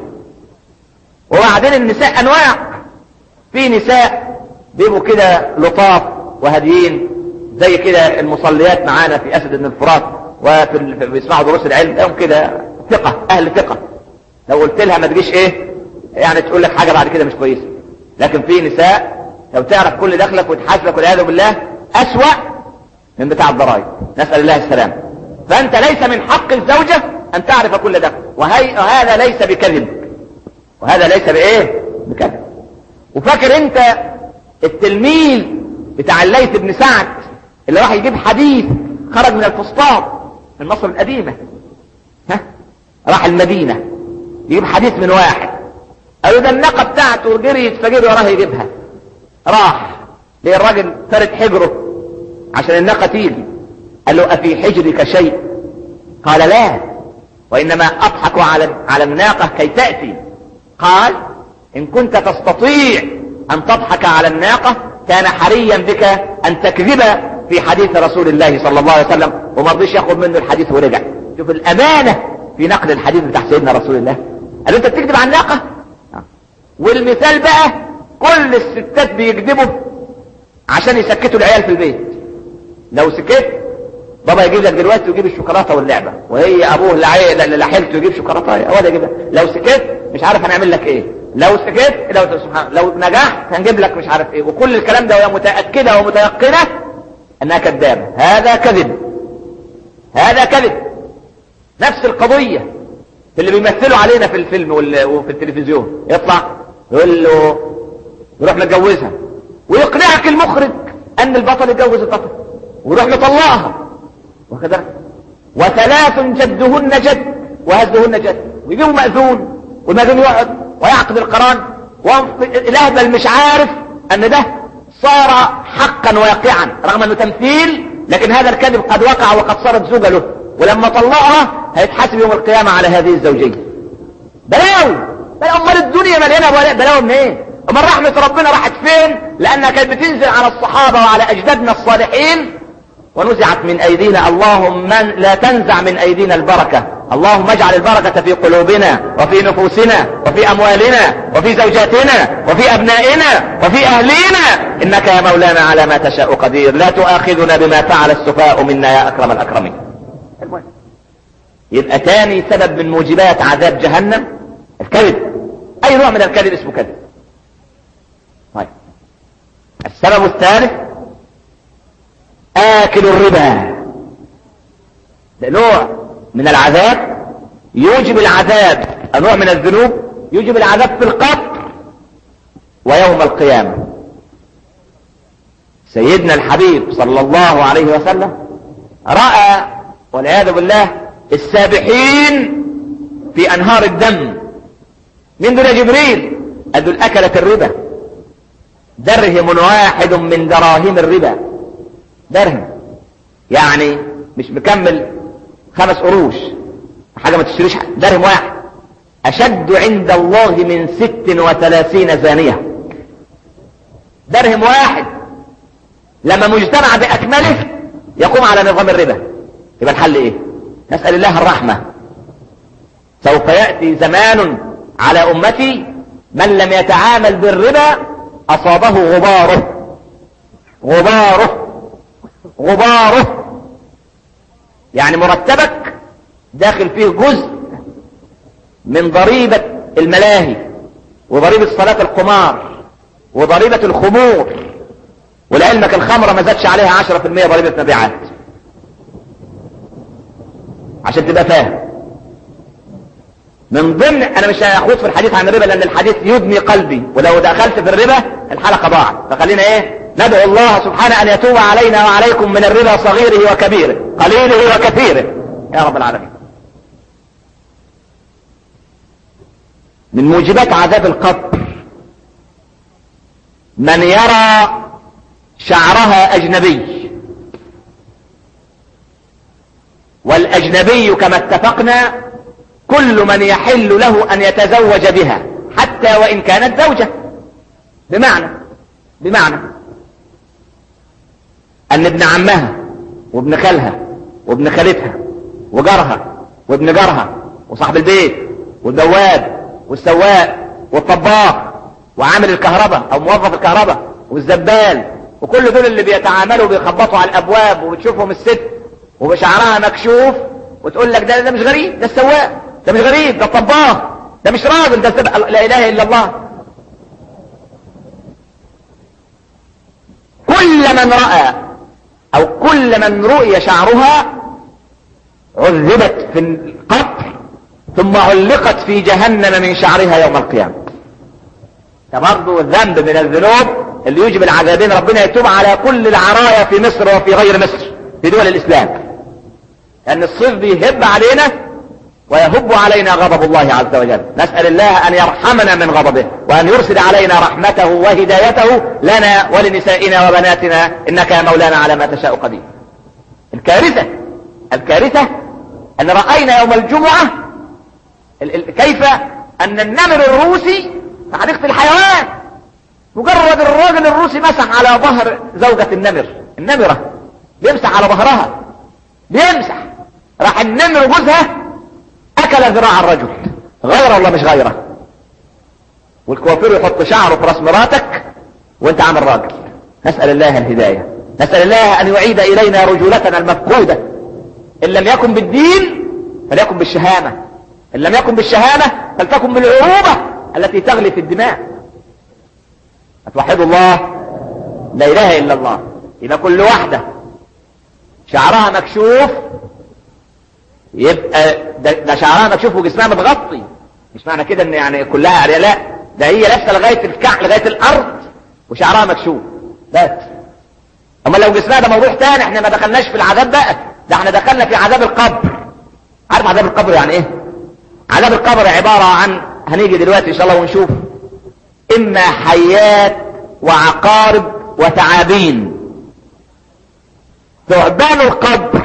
وبعدين النساء انواع في نساء بيبقوا كده لطاف وهاديين زي كده المصليات معانا في اسد بن الفرات وفي ال- بيسمعوا دروس العلم لهم كده ثقة اهل ثقة لو قلت لها ما تجيش ايه يعني تقول لك حاجة بعد كده مش كويسة لكن في نساء لو تعرف كل دخلك وتحاسبك والعياذ بالله اسوأ من بتاع الضرائب نسأل الله السلام فانت ليس من حق الزوجة ان تعرف كل دخل وهي وهذا ليس بكذب وهذا ليس بايه بكذب وفاكر انت التلميذ بتاع الليث بن سعد اللي راح يجيب حديث خرج من الفسطاط من مصر القديمة ها راح المدينة يجيب حديث من واحد قالوا ده الناقة بتاعته جريت فجري وراه يجيبها راح ليه الراجل فرد حجره عشان الناقة تيجي قال له أفي حجرك شيء قال لا وإنما أضحك على على الناقة كي تأتي قال إن كنت تستطيع أن تضحك على الناقة كان حريا بك أن تكذب في حديث رسول الله صلى الله عليه وسلم وما رضيش ياخد منه الحديث ورجع شوف الأمانة في نقل الحديث بتاع سيدنا رسول الله قال له أنت بتكذب على الناقة والمثال بقى كل الستات بيكذبوا عشان يسكتوا العيال في البيت لو سكت بابا يجيب لك دلوقتي ويجيب الشوكولاته واللعبه وهي ابوه اللي لحلته يجيب شوكولاته هو ده يجيبها لو سكت مش عارف هنعمل لك ايه لو سكت لو سبحان لو نجحت هنجيب لك مش عارف ايه وكل الكلام ده وهي متاكده ومتيقنه انها كذابه هذا كذب هذا كذب نفس القضيه اللي بيمثلوا علينا في الفيلم وال- وفي التلفزيون يطلع يقول له يروح متجوزها ويقنعك المخرج ان البطل يتجوز البطل ويروح مطلقها واخد بالك؟ وثلاث جدهن جد وهزهن جد ويجيبوا مأذون والمأذون يقعد ويعقد القران والأهبل مش عارف ان ده صار حقا واقعا رغم انه تمثيل لكن هذا الكذب قد وقع وقد صارت زوجة له ولما طلقها هيتحاسب يوم القيامة على هذه الزوجية بلاوي بلاوي امال الدنيا مليانة بلاوي منين إيه؟ امال رحمة ربنا راحت فين لانها كانت بتنزل على الصحابة وعلى اجدادنا الصالحين ونزعت من ايدينا اللهم من لا تنزع من ايدينا البركة اللهم اجعل البركة في قلوبنا وفي نفوسنا وفي اموالنا وفي زوجاتنا وفي ابنائنا وفي اهلينا انك يا مولانا على ما تشاء قدير لا تؤاخذنا بما فعل السفاء منا يا اكرم الاكرمين المهم يبقى تاني سبب من موجبات عذاب جهنم الكذب اي نوع من الكذب اسمه كذب طيب السبب الثالث آكل الربا ده نوع من العذاب يوجب العذاب نوع من الذنوب يوجب العذاب في القبر ويوم القيامة سيدنا الحبيب صلى الله عليه وسلم رأى والعياذ بالله السابحين في أنهار الدم من دون جبريل أدل أكلت الربا درهم واحد من دراهم الربا درهم يعني مش مكمل خمس قروش حاجة ما تشتريش درهم واحد أشد عند الله من ست وثلاثين زانية درهم واحد لما مجتمع بأكمله يقوم على نظام الربا يبقى الحل ايه نسأل الله الرحمة سوف يأتي زمان على أمتي من لم يتعامل بالربا أصابه غباره غباره غباره يعني مرتبك داخل فيه جزء من ضريبة الملاهي وضريبة صلاة القمار وضريبة الخمور ولعلمك الخمرة ما زادش عليها عشرة في المية ضريبة مبيعات عشان تبقى فاهم من ضمن انا مش هاخوض في الحديث عن الربا لان الحديث يدمي قلبي ولو دخلت في الربا الحلقة ضاعت فخلينا ايه ندعو الله سبحانه ان يتوب علينا وعليكم من الربا صغيره وكبيره قليله وكثيره يا رب العالمين من موجبات عذاب القبر من يرى شعرها اجنبي والاجنبي كما اتفقنا كل من يحل له ان يتزوج بها حتى وان كانت زوجة بمعنى بمعنى ان ابن عمها وابن خالها وابن خالتها وجارها وابن جارها وصاحب البيت والبواب والسواق والطباخ وعامل الكهرباء او موظف الكهرباء والزبال وكل دول اللي بيتعاملوا بيخبطوا على الابواب وبتشوفهم الست وبشعرها مكشوف وتقول لك ده ده مش غريب ده السواق ده مش غريب ده الطباخ ده مش راجل ده لا اله الا الله كل من رأى او كل من رؤي شعرها عذبت في القبر ثم علقت في جهنم من شعرها يوم القيامة ده برضه ذنب من الذنوب اللي يوجب العذابين ربنا يتوب على كل العرايا في مصر وفي غير مصر في دول الاسلام لان الصيف بيهب علينا ويهب علينا غضب الله عز وجل نسأل الله ان يرحمنا من غضبه وان يرسل علينا رحمته وهدايته لنا ولنسائنا وبناتنا انك يا مولانا على ما تشاء قدير الكارثة الكارثة ان رأينا يوم الجمعة ال ال كيف ان النمر الروسي في حديقة الحيوان مجرد الراجل الروسي مسح على ظهر زوجة النمر النمرة بيمسح على ظهرها بيمسح راح النمر جوزها اكل ذراع الرجل غيره ولا مش غيره والكوافير يحط شعره في راس مراتك وانت عامل راجل نسأل الله الهداية نسأل الله ان يعيد الينا رجولتنا المفقودة ان لم يكن بالدين فليكن بالشهامة ان لم يكن بالشهامة فلتكن بالعروبة التي تغلي في الدماء اتوحدوا الله لا اله الا الله يبقى كل واحدة شعرها مكشوف يبقى ده, ده شعرها مكشوف وجسمها متغطي مش معنى كده ان يعني كلها عرية لا ده هي لابسه لغايه الكعب لغايه الارض وشعرها مكشوف بس اما لو جسمها ده موضوع تاني احنا ما دخلناش في العذاب بقى ده احنا دخلنا في عذاب القبر عارف عذاب القبر يعني ايه عذاب القبر عبارة عن هنيجي دلوقتي ان شاء الله ونشوف اما حيات وعقارب وثعابين ثعبان القبر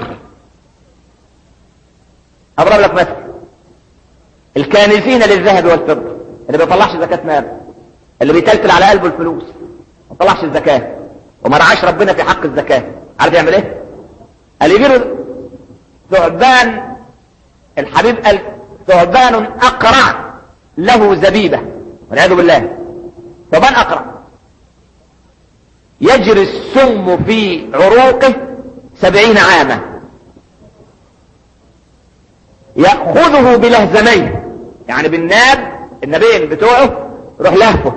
اضرب لك مثل الكانزين للذهب والفضة اللي بيطلعش زكاة مال اللي بيتلتل على قلبه الفلوس ما طلعش الزكاة وما رعاش ربنا في حق الزكاة عارف يعمل ايه قال يجيله ثعبان الحبيب قال ثعبان اقرع له زبيبة والعياذ بالله ثعبان اقرع يجري السم في عروقه سبعين عاما يأخذه بلهزمين يعني بالناب النبين بتوعه يروح لهفه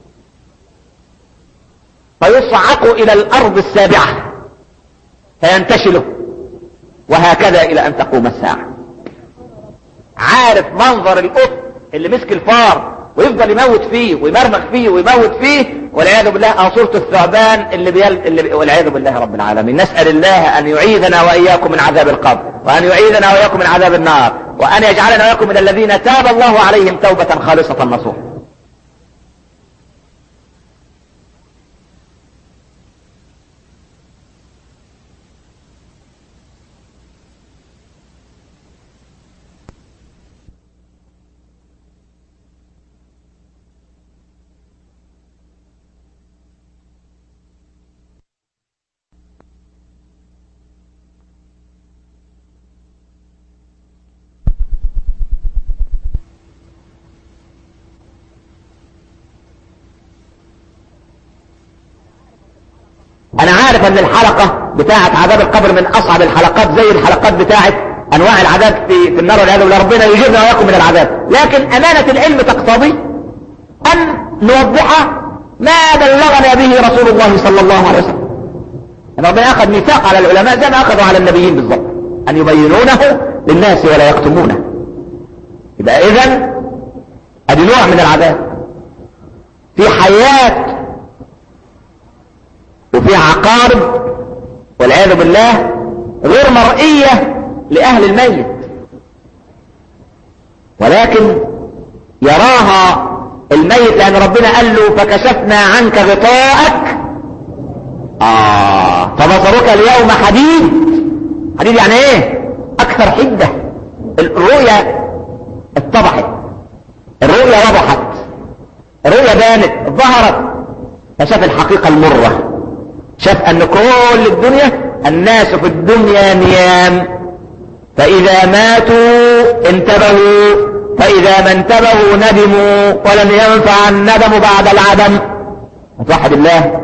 فيصعق الى الارض السابعة فينتشله وهكذا الى ان تقوم الساعة عارف منظر القط اللي مسك الفار ويفضل يموت فيه ويمرمغ فيه ويموت فيه والعياذ بالله او صورة الثعبان اللي بيل اللي بي... والعياذ بالله رب العالمين نسأل الله ان يعيذنا واياكم من عذاب القبر وان يعيذنا واياكم من عذاب النار وان يجعلنا واياكم من الذين تاب الله عليهم توبة خالصة نصوحا انا عارف ان الحلقة بتاعة عذاب القبر من اصعب الحلقات زي الحلقات بتاعة انواع العذاب في, في النار والعياذ بالله ربنا يجيرنا واياكم من العذاب لكن امانة العلم تقتضي ان نوضح ما بلغنا به رسول الله صلى الله عليه وسلم ان ربنا اخذ ميثاق على العلماء زي ما اخذوا على النبيين بالضبط ان يبينونه للناس ولا يكتمونه يبقى اذا ادي نوع من العذاب في حياة وفي عقارب والعياذ بالله غير مرئية لأهل الميت ولكن يراها الميت لأن ربنا قال له فكشفنا عنك غطاءك آه فبصرك اليوم حديد حديد يعني ايه أكثر حدة الرؤية اتضحت الرؤية وضحت الرؤية بانت ظهرت فشاف الحقيقة المرة شاف ان كل الدنيا الناس في الدنيا نيام فاذا ماتوا انتبهوا فاذا ما انتبهوا ندموا ولم ينفع الندم بعد العدم توحد الله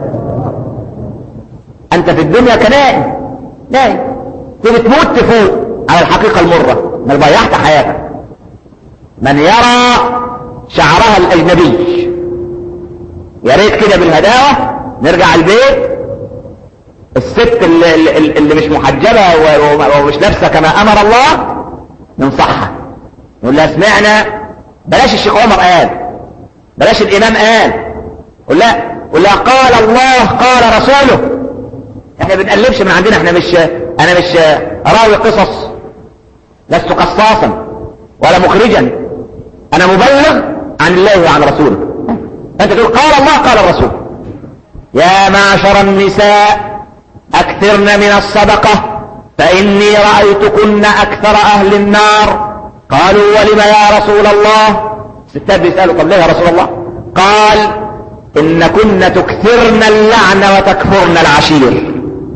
انت في الدنيا كنائم نايم تيجي تموت تفوق على الحقيقة المرة ما ضيعت حياتك من يرى شعرها الاجنبي يا ريت كده بالهداوة نرجع البيت الست اللي, اللي, اللي مش محجبة ومش لابسة كما امر الله ننصحها نقول لها سمعنا بلاش الشيخ عمر قال بلاش الامام قال قول لا قول لها قال الله قال رسوله احنا بنقلبش من عندنا احنا مش انا مش راوي قصص لست قصاصا ولا مخرجا انا مبلغ عن الله وعن رسوله انت تقول قال الله قال الرسول يا معشر النساء اكثرن من الصدقة فاني رأيتكن اكثر اهل النار قالوا ولم يا رسول الله ستات بيسألوا طب ليه يا رسول الله قال ان كن تكثرن اللعن وتكفرن العشير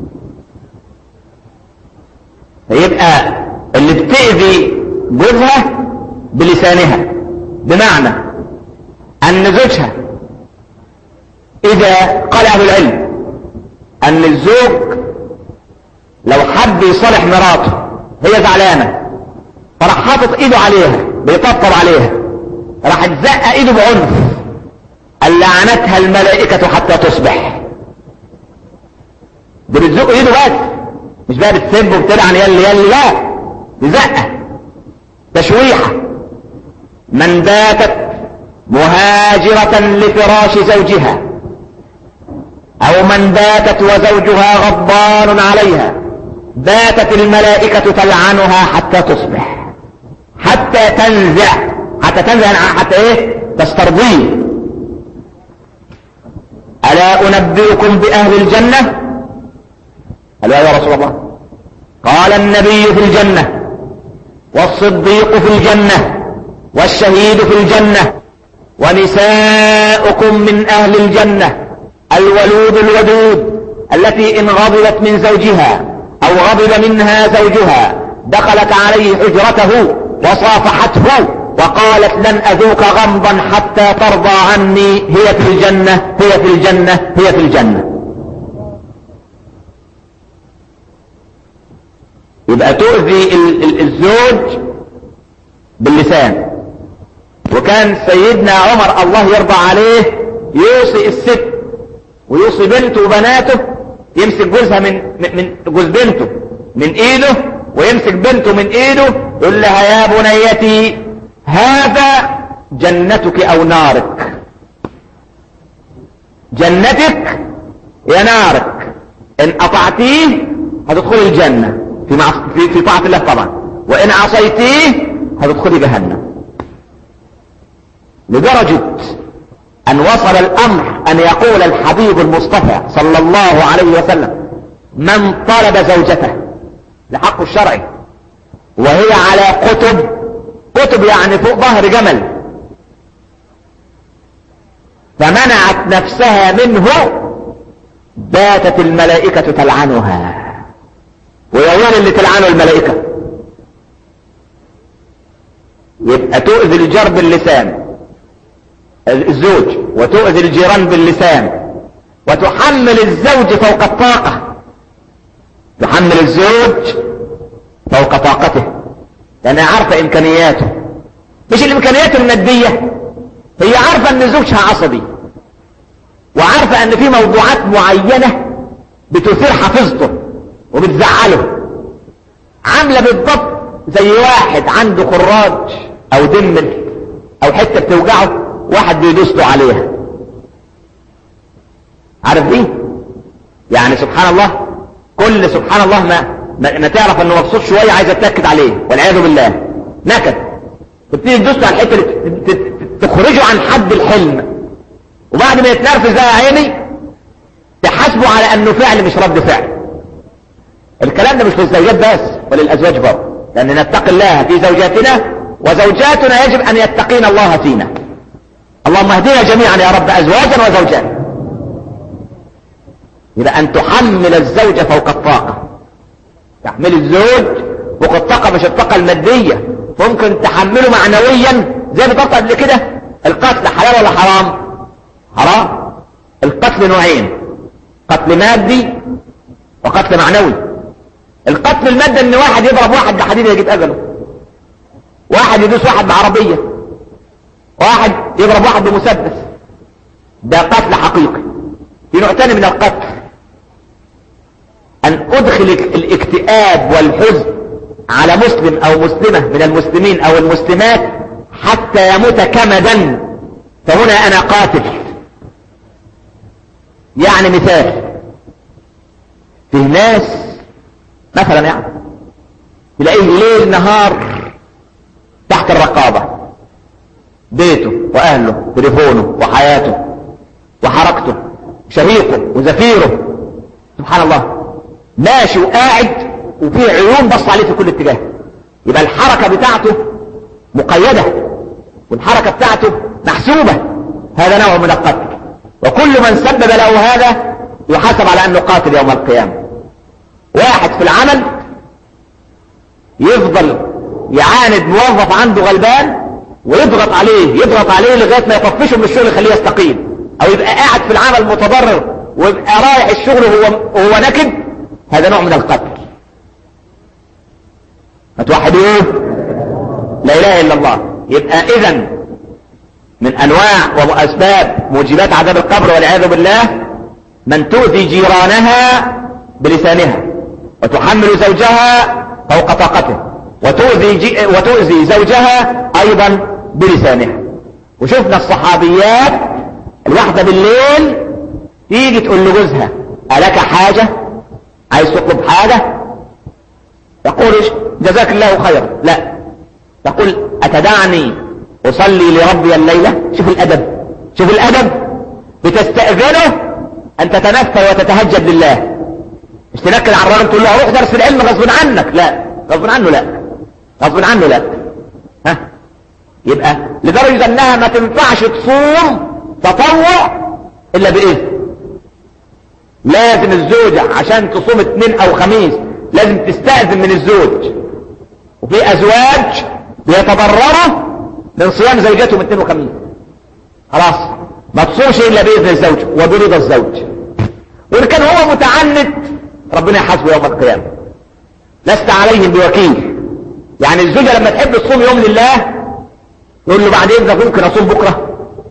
فيبقى اللي بتأذي جوزها بلسانها بمعنى ان زوجها اذا قال اهل العلم ان الزوج لو حب يصالح مراته هي زعلانه فراح حاطط ايده عليها بيطبطب عليها راح تزق ايده بعنف قال لعنتها الملائكة حتى تصبح دي بتزق ايده بس مش بقى بتسب وبتلعن يلي يلي لا دي زقه تشويحه من باتت مهاجرة لفراش زوجها او من باتت وزوجها غضبان عليها باتت الملائكة تلعنها حتى تصبح حتى تنزع حتى تنزع يعني حتى ايه تسترضيه ألا أنبئكم بأهل الجنة قالوا يا رسول الله قال النبي في الجنة والصديق في الجنة والشهيد في الجنة ونساؤكم من أهل الجنة الولود الودود التي إن غضبت من زوجها أو غضب منها زوجها دخلت عليه حجرته وصافحته وقالت لن أذوق غمضا حتى ترضى عني هي في الجنة هي في الجنة هي في الجنة يبقى تؤذي الزوج باللسان وكان سيدنا عمر الله يرضى عليه يوصي الست ويوصي بنته وبناته يمسك جوزها من من جوز بنته من ايده ويمسك بنته من ايده يقول لها يا بنيتي هذا جنتك او نارك جنتك يا نارك ان اطعتيه هتدخلي الجنة في, معص... في, في طاعة الله طبعا وان عصيتيه هتدخلي جهنم لدرجة ان وصل الامر ان يقول الحبيب المصطفى صلى الله عليه وسلم من طلب زوجته لحقه الشرعي وهي على قطب قطب يعني فوق ظهر جمل فمنعت نفسها منه باتت الملائكة تلعنها ويوان اللي تلعنه الملائكة يبقى تؤذي الجار باللسان الزوج وتؤذي الجيران باللسان وتحمل الزوج فوق الطاقة تحمل الزوج فوق طاقته لانها عارفة امكانياته مش الامكانيات المادية هي عارفة ان زوجها عصبي وعارفة ان في موضوعات معينة بتثير حفظته وبتزعله عاملة بالضبط زي واحد عنده خراج او دمل او حتة بتوجعه واحد بيدوس له عليها عارف ايه يعني سبحان الله كل سبحان الله ما ما, ما تعرف انه مبسوط شويه عايز تاكد عليه والعياذ بالله نكد تبتدي تدوس على الحته اللي تخرجه عن حد الحلم وبعد ما يتنرفز يا عيني تحاسبه على انه فعل مش رد فعل الكلام ده مش للزوجات بس وللازواج برضه لان نتقي الله في زوجاتنا وزوجاتنا يجب ان يتقين الله فينا اللهم اهدنا جميعا يا رب ازواجا وزوجات يبقى ان تحمل الزوجة فوق الطاقة تحمل الزوج فوق الطاقة مش الطاقة المادية ممكن تحمله معنويا زي ما قلت قبل كده القتل حلال ولا حرام حرام القتل نوعين قتل مادي وقتل معنوي القتل المادي ان واحد يضرب واحد بحديد يجيب اجله واحد يدوس واحد بعربية واحد يضرب واحد بمسدس ده قتل حقيقي في نوع تاني من القتل ان ادخل الاكتئاب والحزن على مسلم او مسلمة من المسلمين او المسلمات حتى يموت كمدا فهنا انا قاتل يعني مثال في ناس مثلا يعني تلاقيه ليل نهار تحت الرقابة بيته واهله تليفونه وحياته وحركته شهيقه وزفيره سبحان الله ماشي وقاعد وفي عيون بص عليه في كل اتجاه يبقى الحركة بتاعته مقيدة والحركة بتاعته محسوبة هذا نوع من القتل وكل من سبب له هذا يحاسب على انه قاتل يوم القيامة واحد في العمل يفضل يعاند موظف عنده غلبان ويضغط عليه يضغط عليه لغاية ما يطفشه من الشغل يخليه يستقيم او يبقى قاعد في العمل متضرر ويبقى رايح الشغل وهو, وهو نكد هذا نوع من القتل هتوحدوه لا اله الا الله يبقى اذا من انواع واسباب موجبات عذاب القبر والعياذ بالله من تؤذي جيرانها بلسانها وتحمل زوجها فوق طاقته وتؤذي, جي وتؤذي زوجها ايضا بلسانها وشفنا الصحابيات الواحدة بالليل تيجي تقول لجوزها ألك حاجة عايز تطلب حاجة يقول جزاك الله خيرا لا تقول أتدعني أصلي لربي الليلة شوف الأدب شوف الأدب بتستأذنه أن تتنفى وتتهجد لله مش تنكد على الراجل تقول له روح درس العلم غصب عنك لا غصب عنه لا غصب عنه لا ها يبقى لدرجة انها ما تنفعش تصوم تطوع الا باذن لازم الزوجة عشان تصوم اثنين او خميس لازم تستأذن من الزوج وفي ازواج بيتضرروا من صيام زوجاتهم اثنين وخميس خلاص ما تصومش الا باذن الزوج وبرضا الزوج وان كان هو متعنت ربنا يحاسبه يوم القيامة لست عليهم بوكيل يعني الزوجة لما تحب تصوم يوم لله يقول له بعد اذنك ممكن اصوم بكرة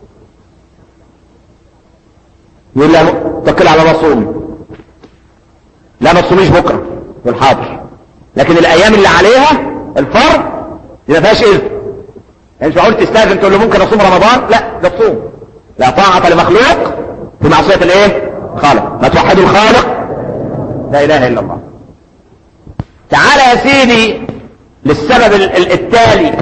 يقول له توكل على الله صوم لا ما تصوميش بكرة يقول حاضر لكن الايام اللي عليها الفرض ما فيهاش اذن يعني مش معقول تستاذن تقول له ممكن اصوم رمضان لا ده تصوم لا طاعة لمخلوق في معصية الايه خالق ما توحدوا الخالق لا اله الا الله تعالى يا سيدي للسبب التالي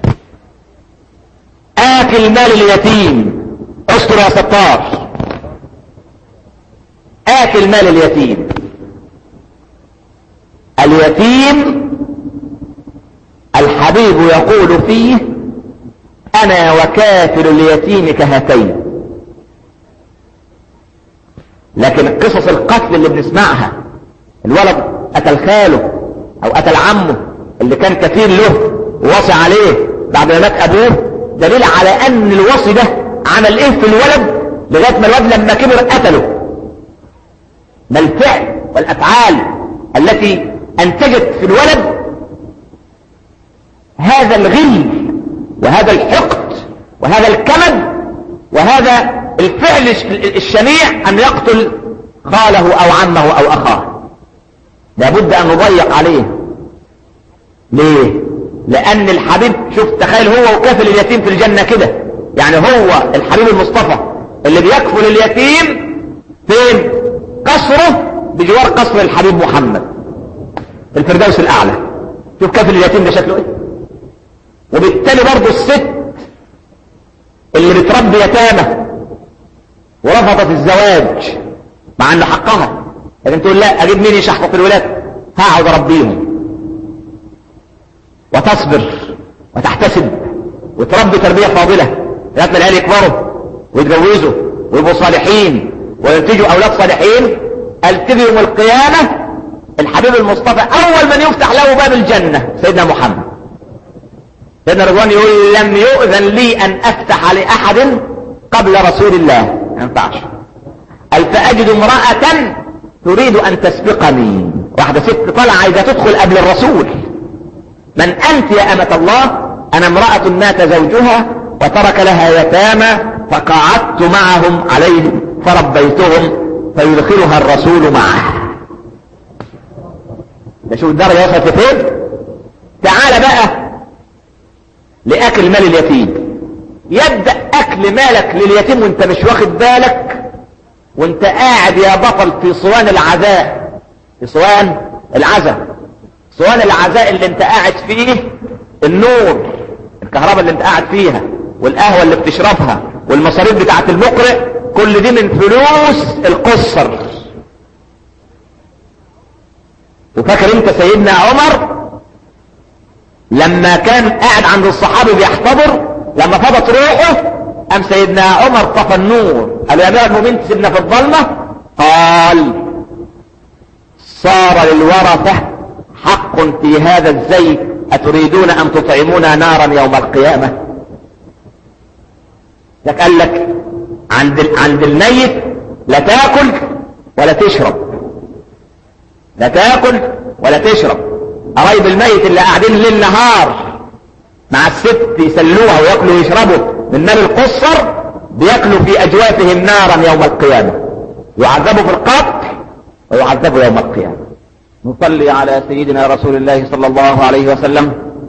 اكل مال اليتيم استر يا ستار اكل مال اليتيم اليتيم الحبيب يقول فيه انا وكافل اليتيم كهاتين لكن قصص القتل اللي بنسمعها الولد قتل خاله او قتل عمه اللي كان كثير له ووصي عليه بعد ما مات ابوه دليل على ان الوصي ده عمل ايه في الولد لغايه ما الولد لما كبر قتله ما الفعل والافعال التي انتجت في الولد هذا الغل وهذا الحقد وهذا الكمد وهذا الفعل الشنيع ان يقتل خاله او عمه او اخاه لابد ان نضيق عليه ليه لان الحبيب شوف تخيل هو وكافل اليتيم في الجنة كده يعني هو الحبيب المصطفى اللي بيكفل اليتيم فين قصره بجوار قصر الحبيب محمد في الفردوس الاعلى شوف كافل اليتيم ده شكله ايه وبالتالي برضه الست اللي بتربي يتامى ورفضت الزواج مع انه حقها لكن تقول لا اجيب مين يشحفظ الولاد هقعد اربيهم وتصبر وتحتسب وتربي تربيه فاضله لغايه ما العيال يكبروا ويتجوزوا ويبقوا صالحين وينتجوا اولاد صالحين قال تيجي يوم القيامه الحبيب المصطفى اول من يفتح له باب الجنه سيدنا محمد سيدنا رضوان يقول لم يؤذن لي ان افتح لاحد قبل رسول الله ما ينفعش قال فاجد امراه تريد ان تسبقني واحده ست طالعه عايزه تدخل قبل الرسول من انت يا امه الله انا امراه مات زوجها وترك لها يتامى فقعدت معهم عليهم فربيتهم فيدخلها الرسول معه ده شوف الدرجه وصلت فين تعال بقى لاكل مال اليتيم يبدا اكل مالك لليتيم وانت مش واخد بالك وانت قاعد يا بطل في صوان العزاء في صوان العزاء صوان العزاء اللي انت قاعد فيه النور الكهرباء اللي انت قاعد فيها والقهوة اللي بتشربها والمصاريف بتاعت المقرئ كل دي من فلوس القصر وفاكر انت سيدنا عمر لما كان قاعد عند الصحابي بيحتضر لما فضت روحه قام سيدنا عمر طفى النور قال يا امير المؤمنين تسيبنا في الظلمه قال صار للورثه حق في هذا الزيت اتريدون ان تطعمونا نارا يوم القيامه لك قال لك عند عند الميت لا تاكل ولا تشرب لا تاكل ولا تشرب قرايب الميت اللي قاعدين ليل نهار مع الست يسلوها وياكلوا ويشربوا من مال القصر بياكلوا في اجوافهم نارا يوم القيامة يعذبوا في القبر ويعذبوا يوم القيامة نصلي على سيدنا رسول الله صلى الله عليه وسلم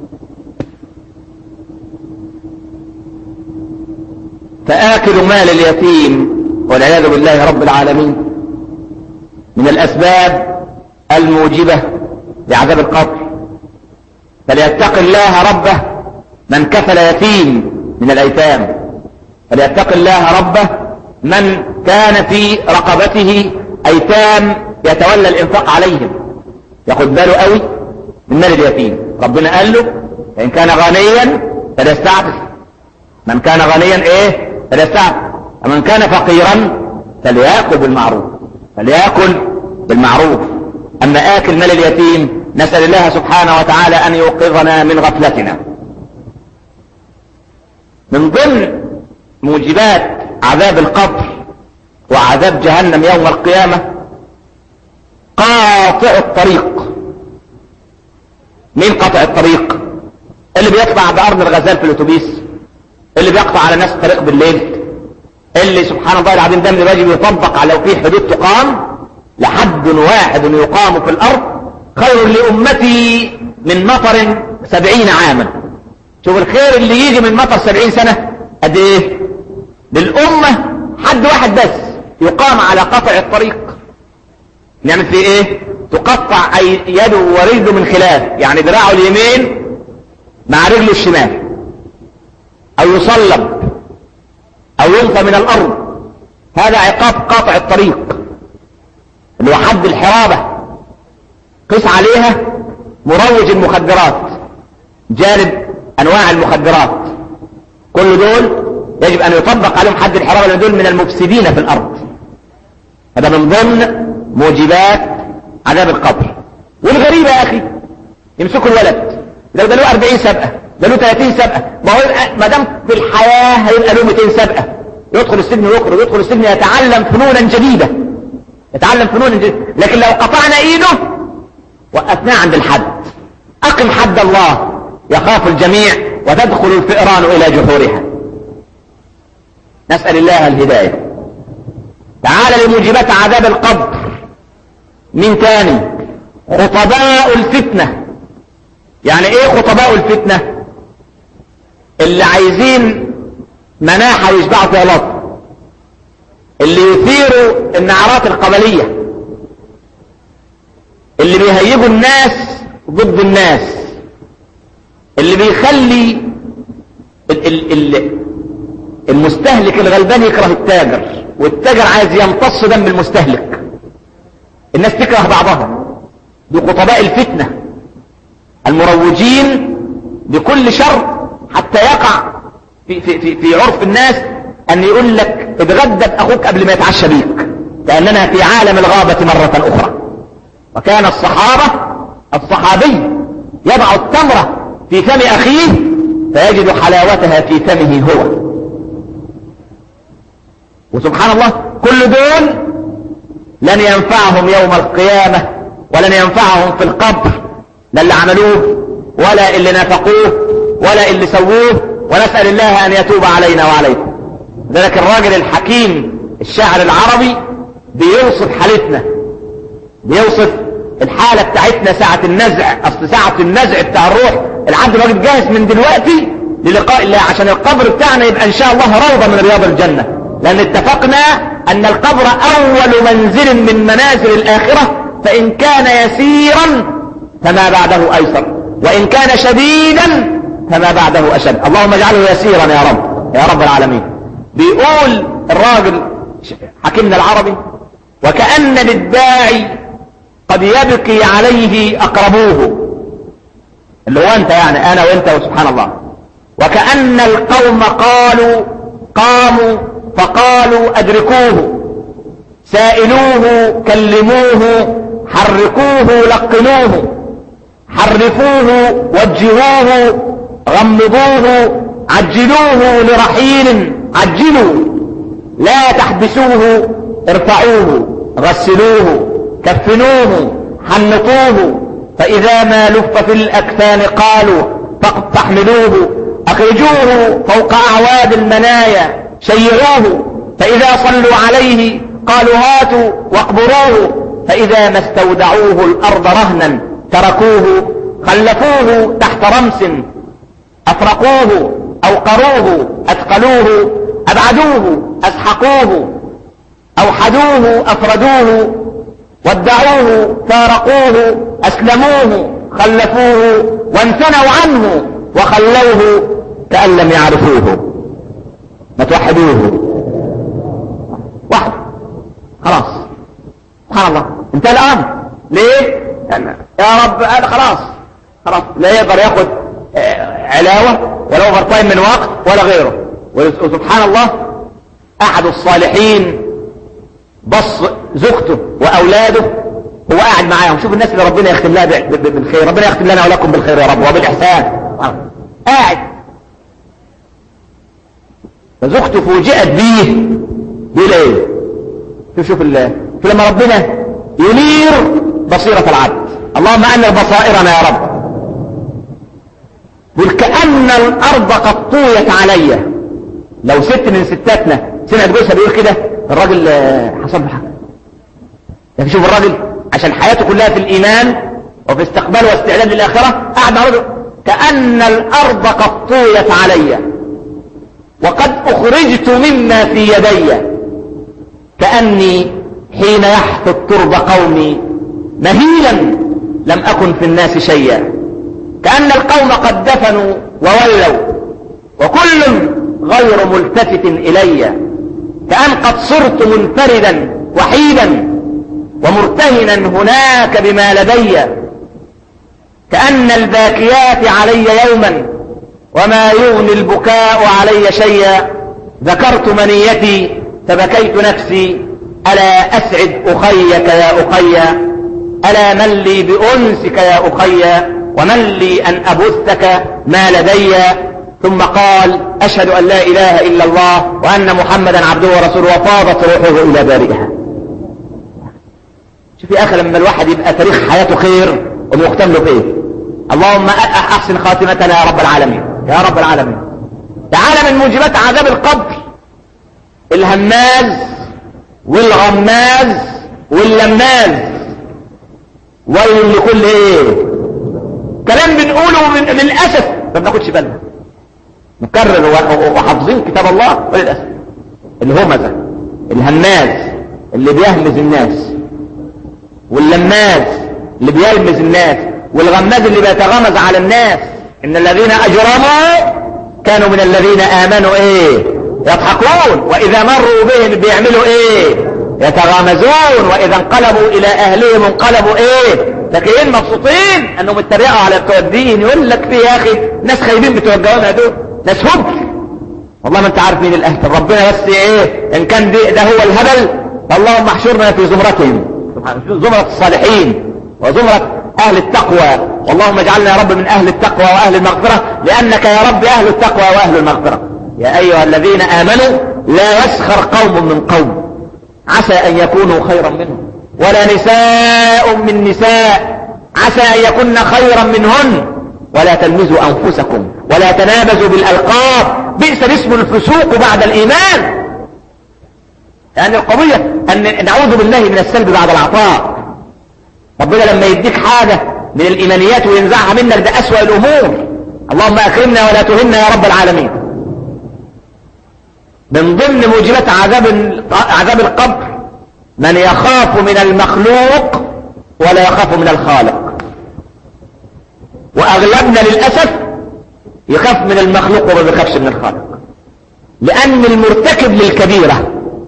فآكل مال اليتيم والعياذ بالله رب العالمين من الأسباب الموجبة لعذاب القبر فليتق الله ربه من كفل يتيم من الأيتام فليتق الله ربه من كان في رقبته أيتام يتولى الإنفاق عليهم ياخد باله قوي من مال اليتيم ربنا قال له إن كان غنيا فليستعفف من كان غنيا ايه فليستعفف ومن كان فقيرا فليأكل بالمعروف فليأكل بالمعروف أما آكل مال اليتيم نسأل الله سبحانه وتعالى أن يوقظنا من غفلتنا من ضمن موجبات عذاب القبر وعذاب جهنم يوم القيامة قاطع الطريق مين قاطع الطريق اللي بيطلع بأرض الغزال في الاتوبيس اللي بيقطع على ناس الطريق بالليل اللي سبحان الله العظيم ده من الواجب يطبق على لو في حدود تقام لحد واحد يقام في الارض خير لامتي من مطر سبعين عاما شوف الخير اللي يجي من مطر سبعين سنة قد ايه للامة حد واحد بس يقام على قطع الطريق نعمل فيه ايه تقطع اي يده ورجله من خلاف يعني ذراعه اليمين مع رجله الشمال او يصلب او ينفى من الارض هذا عقاب قاطع الطريق اللي هو حد الحرابة قس عليها مروج المخدرات جانب انواع المخدرات كل دول يجب ان يطبق عليهم حد الحرابة لان دول من المفسدين في الارض هذا من ضمن موجبات عذاب القبر والغريبة يا اخي يمسكوا الولد لو ده له 40 سبقة ده له 30 سبقة ما هو ما دام في الحياة هيبقى له 200 سبقة يدخل السجن ويخرج يدخل السجن يتعلم فنونا جديدة يتعلم فنونا جديدة لكن لو قطعنا ايده وقفناه عند الحد اقم حد الله يخاف الجميع وتدخل الفئران الى جحورها نسأل الله الهداية تعال لموجبات عذاب القبر من تاني خطباء الفتنه يعني ايه خطباء الفتنة اللي عايزين مناحة يشبعوا فيها لط اللي يثيروا النعرات القبلية اللي بيهيجوا الناس ضد الناس اللي بيخلي ال ال ال المستهلك الغلبان يكره التاجر والتاجر عايز يمتص دم المستهلك الناس تكره بعضها دي خطباء الفتنه المروجين بكل شر حتى يقع في, في, في, في عرف الناس ان يقول لك اتغدى باخوك قبل ما يتعشى بيك لاننا في عالم الغابة مرة اخرى وكان الصحابة الصحابي يضع التمرة في فم اخيه فيجد حلاوتها في فمه هو وسبحان الله كل دول لن ينفعهم يوم القيامة ولن ينفعهم في القبر لا اللي عملوه ولا اللي نافقوه ولا اللي سووه ونسأل الله أن يتوب علينا وعليكم ذلك الراجل الحكيم الشاعر العربي بيوصف حالتنا بيوصف الحالة بتاعتنا ساعة النزع أصل ساعة النزع بتاع الروح العبد الراجل جاهز من دلوقتي للقاء الله عشان القبر بتاعنا يبقى إن شاء الله روضة من رياض الجنة لأن اتفقنا أن القبر أول منزل من منازل الآخرة فإن كان يسيرا فما بعده أيسر وإن كان شديدا فما بعده أشد اللهم اجعله يسيرا يا رب يا رب العالمين بيقول الراجل حكيمنا العربي وكأن للداعي قد يبكي عليه أقربوه اللي هو أنت يعني أنا وأنت وسبحان الله وكأن القوم قالوا قاموا فقالوا أدركوه سائلوه كلموه حركوه لقنوه حرفوه وجهوه غمضوه عجلوه لرحيل عجلوا لا تحبسوه ارفعوه غسلوه كفنوه حنطوه فإذا ما لف في الأكفان قالوا فاحملوه أخرجوه فوق أعواد المنايا شيعوه فإذا صلوا عليه قالوا هاتوا واقبروه فإذا ما استودعوه الأرض رهنا تركوه خلفوه تحت رمس أفرقوه أوقروه أثقلوه أبعدوه أسحقوه أوحدوه أفردوه ودعوه فارقوه أسلموه خلفوه وامتنوا عنه وخلوه كأن لم يعرفوه ما توحدوه واحد خلاص سبحان الله انتهى الامر ليه يعني يا رب انا خلاص خلاص لا يقدر ياخد آه، علاوة ولا اوفر تايم من وقت ولا غيره وسبحان الله احد الصالحين بص زوجته واولاده هو قاعد معاهم شوف الناس اللي ربنا يختم لها بالخير ربنا يختم لنا ولكم بالخير يا رب وبالاحسان قاعد فزوجته فوجئت بيه بيقول ايه شوف شوف الله شوف لما ربنا ينير بصيرة العبد اللهم انر بصائرنا يا رب يقول كأن الارض قد طويت علي لو ست من ستاتنا سمعت جوزها بيقول كده الراجل حصل له حاجه لكن شوف الراجل عشان حياته كلها في الايمان وفي استقبال واستعداد للاخره قاعد مع رجل كأن الارض قد طويت علي وقد اخرجت مما في يدي كأني حين يحث الترب قومي مهيلا لم اكن في الناس شيئا كأن القوم قد دفنوا وولوا وكل غير ملتفت الي كأن قد صرت منفردا وحيدا ومرتهنا هناك بما لدي كأن الباكيات علي يوما وما يغني البكاء علي شيئا ذكرت منيتي فبكيت نفسي ألا أسعد أخيك يا أخي ألا من لي بأنسك يا أخي ومن لي أن أبثك ما لدي ثم قال أشهد أن لا إله إلا الله وأن محمدا عبده ورسوله وفاضت روحه إلى بارئها شوف يا أخي لما الواحد يبقى تاريخ حياته خير ومختم له فيه اللهم أحسن خاتمتنا يا رب العالمين يا رب العالمين تعالى من موجبات عذاب القبر الهماز والغماز واللماز ويل لكل ايه كلام بنقوله من للاسف ما بناخدش بالنا نكرر وحافظين كتاب الله وللاسف الهمزه الهماز اللي بيهمز الناس واللماز اللي بيلمز الناس والغماز اللي بيتغمز على الناس ان الذين اجرموا كانوا من الذين امنوا ايه يضحكون واذا مروا بهم بيعملوا ايه يتغامزون واذا انقلبوا الى اهلهم انقلبوا ايه لكن مبسوطين انهم اتريقوا على بتوع الدين يقول لك في يا اخي ناس خايبين بتوع الجوامع دول ناس هبل والله ما انت عارف مين الاهل ربنا بس ايه ان كان دي ده هو الهبل اللهم احشرنا في زمرتهم زمرة الصالحين وزمرة اهل التقوى اللهم اجعلنا يا رب من اهل التقوى واهل المغفرة لانك يا رب اهل التقوى واهل المغفرة يا ايها الذين امنوا لا يسخر قوم من قوم عسى ان يكونوا خيرا منهم ولا نساء من نساء عسى ان يكن خيرا منهن ولا تلمزوا انفسكم ولا تنابزوا بالالقاب بئس الاسم الفسوق بعد الايمان يعني القضية ان نعوذ بالله من السلب بعد العطاء ربنا لما يديك حاجة من الايمانيات وينزعها منك ده اسوأ الامور اللهم اكرمنا ولا تهنا يا رب العالمين من ضمن موجبات عذاب عذاب القبر من يخاف من المخلوق ولا يخاف من الخالق واغلبنا للاسف يخاف من المخلوق وما بيخافش من الخالق لان المرتكب للكبيره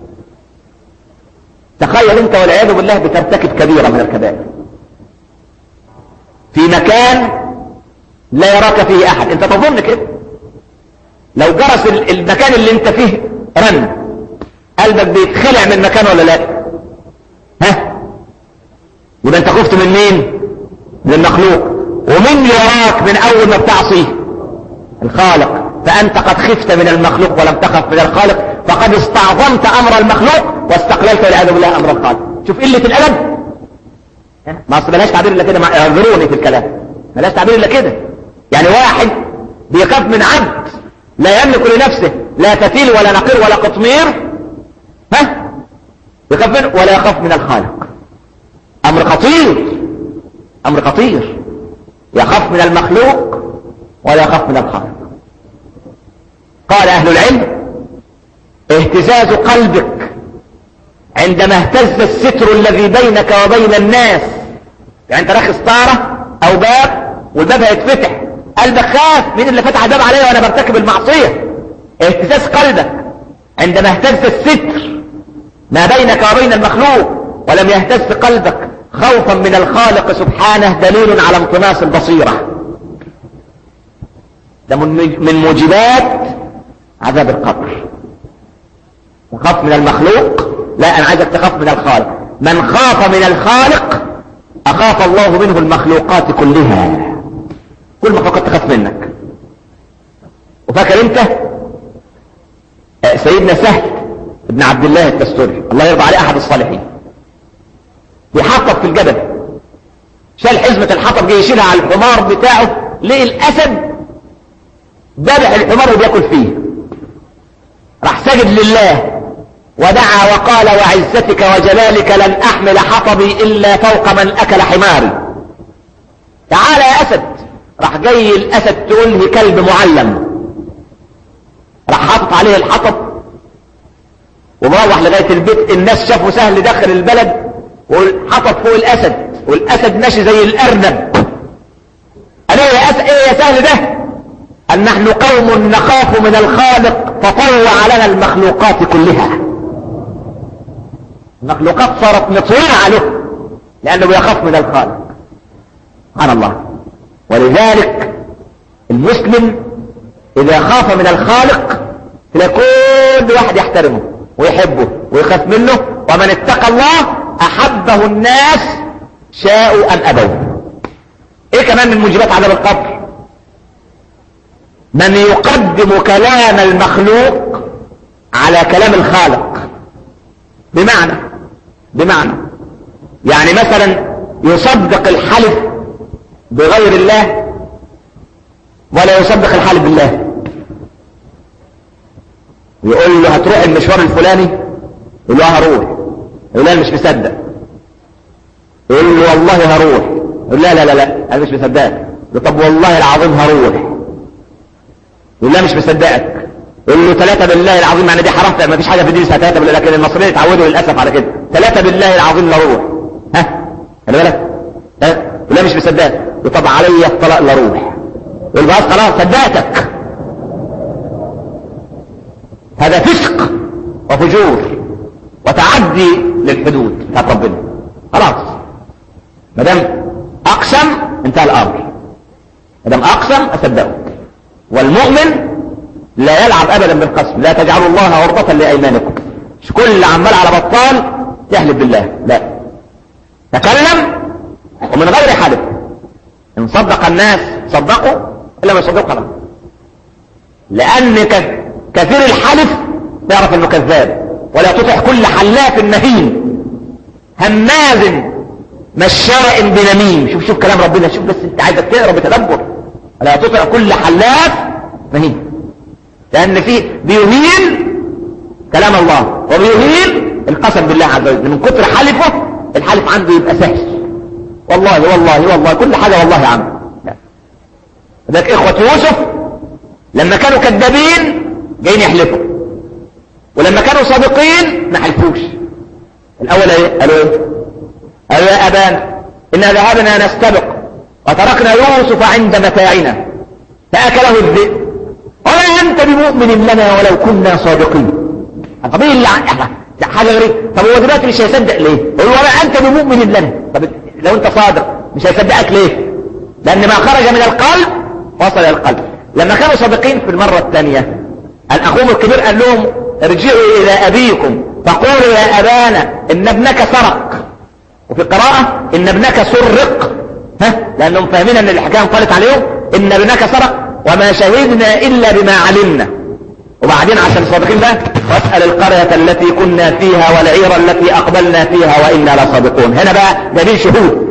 تخيل انت والعياذ بالله بترتكب كبيره من الكبائر في مكان لا يراك فيه احد انت تظن كده لو جرس المكان اللي انت فيه رن قلبك بيتخلع من مكان ولا لا ها يبقى انت خفت من مين من المخلوق ومن يراك من اول ما بتعصيه الخالق فانت قد خفت من المخلوق ولم تخف من الخالق فقد استعظمت امر المخلوق واستقللت والعياذ بالله امر الخالق شوف قله الادب ما اصل بلاش تعبير الا كده اعذروني في الكلام بلاش تعبير الا كده يعني واحد بيخاف من عبد لا يملك لنفسه لا فتيل ولا نقير ولا قطمير ها يخاف منه ولا يخاف من الخالق امر خطير امر خطير يخاف من المخلوق ولا يخاف من الخالق قال اهل العلم اهتزاز قلبك عندما اهتز الستر الذي بينك وبين الناس يعني انت راخي ستارة او باب والباب هيتفتح قلبك خاف مين اللي فتح الباب عليا وانا برتكب المعصية اهتزاز قلبك عندما اهتز الستر ما بينك وبين المخلوق ولم يهتز قلبك خوفا من الخالق سبحانه دليل على انطماس البصيرة ده من موجبات عذاب القبر تخاف من المخلوق لا انا عايزك تخاف من الخالق من خاف من الخالق اخاف الله منه المخلوقات كلها كل المخلوقات تخاف منك وفاكر انت سيدنا سهل ابن عبد الله التستوري الله يرضى عليه احد الصالحين بيحطب في الجبل شال حزمة الحطب جاي يشيلها على الحمار بتاعه ليه الاسد ذبح الحمار وبياكل فيه راح سجد لله ودعا وقال وعزتك وجلالك لن احمل حطبي الا فوق من اكل حماري تعال يا اسد راح جاي الاسد تقول لي كلب معلم راح حاطط عليه الحطب ومروح لغاية البيت الناس شافوا سهل داخل البلد وحطب فوق الاسد والاسد ماشي زي الارنب انا يا اسد ايه يا سهل ده ان نحن قوم نخاف من الخالق فطوع لنا المخلوقات كلها المخلوقات صارت مطوعة له لانه يخاف من الخالق سبحان الله ولذلك المسلم اذا خاف من الخالق تلاقي كل واحد يحترمه ويحبه ويخاف منه ومن اتقى الله احبه الناس شاءوا ام ابوا ايه كمان من موجبات عذاب القبر من يقدم كلام المخلوق على كلام الخالق بمعنى بمعنى يعني مثلا يصدق الحلف بغير الله ولا يصدق الحلف بالله يقول له هتروح المشوار الفلاني يقول له هروح يقول لا مش مصدق يقول له والله هروح يقول لا لا لا لا انا مش مصدقك طب والله العظيم هروح يقول لا مش مصدقك يقول له ثلاثة بالله العظيم يعني دي حرام ما فيش حاجة في دي اسمها ثلاثة بالله لكن المصريين اتعودوا للأسف على كده ثلاثة بالله العظيم لروح ها خلي بالك لا مش مصدقك طب علي الطلاق لروح يقول بس خلاص صدقتك هذا فسق وفجور وتعدي للحدود بتاعت ربنا خلاص ما دام اقسم انتهى الامر ما دام اقسم اصدقه والمؤمن لا يلعب ابدا بالقسم لا تجعلوا الله عرضة لايمانكم مش كل عمال على بطال تحلف بالله لا تكلم ومن غير حلف ان صدق الناس صدقوا الا ما يصدقوا خلاص لان كثير الحلف يعرف انه كذاب ولا تطع كل حلاف مهين هماز مشاء بنميم شوف شوف كلام ربنا شوف بس انت عايزك تقرا بتدبر ولا تطع كل حلاف مهين لان فيه بيهين كلام الله وبيهين القسم بالله عز وجل من كتر حلفه الحلف عنده يبقى سهل والله والله والله كل حاجة والله يا عم ذاك اخوة يوسف لما كانوا كذابين جايين يحلفوا ولما كانوا صادقين ما حلفوش الاول ايه قالوا ايه قالوا يا ابانا انا ذهبنا نستبق وتركنا يوسف عند متاعنا فاكله الذئب ولا انت بمؤمن لنا ولو كنا صادقين طب ايه اللي لا حاجه غريبه طب هو دلوقتي مش هيصدق ليه يقول ولا انت بمؤمن لنا طب لو انت صادق مش هيصدقك ليه لان ما خرج من القلب وصل الى القلب لما كانوا صادقين في المره الثانيه الاخوهم الكبير قال لهم ارجعوا الى ابيكم فقولوا يا ابانا ان ابنك سرق وفي قراءه ان ابنك سرق ها لانهم فاهمين ان الحكايه انطلت عليهم ان ابنك سرق وما شهدنا الا بما علمنا وبعدين عشان الصادقين بقى واسأل القرية التي كنا فيها والعير التي اقبلنا فيها وإنا لصادقون هنا بقى جايبين شهود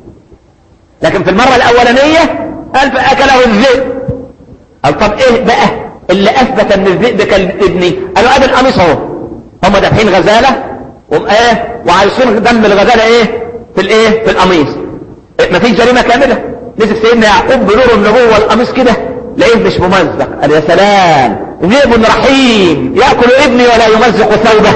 لكن في المرة الاولانية قال فاكله الذئب قال طب ايه بقى اللي اثبت ان الذئب كان ابني قالوا ادي القميص اهو هم دافعين غزالة ايه وعايشين دم الغزالة ايه في الايه في القميص مفيش جريمة كاملة نزل سيدنا يعقوب بنور النبوة القميص كده لقيه مش ممزق قال يا سلام ذئب رحيم يأكل ابني ولا يمزق ثوبه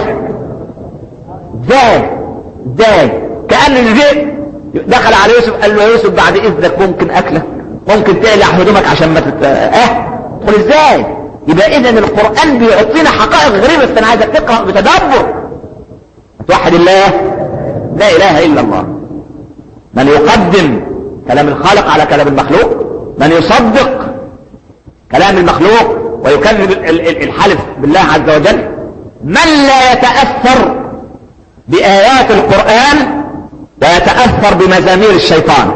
ازاي ازاي كأن الذئب دخل على يوسف قال له يا يوسف بعد اذنك ممكن اكلك ممكن تقلع هدومك عشان ما تت... اه تقول ازاي يبقى اذا القرآن بيعطينا حقائق غريبة بس انا عايزك تقرأ بتدبر توحد الله لا اله الا الله من يقدم كلام الخالق على كلام المخلوق من يصدق كلام المخلوق ويكذب الحلف بالله عز وجل من لا يتأثر بآيات القرآن ويتأثر بمزامير الشيطان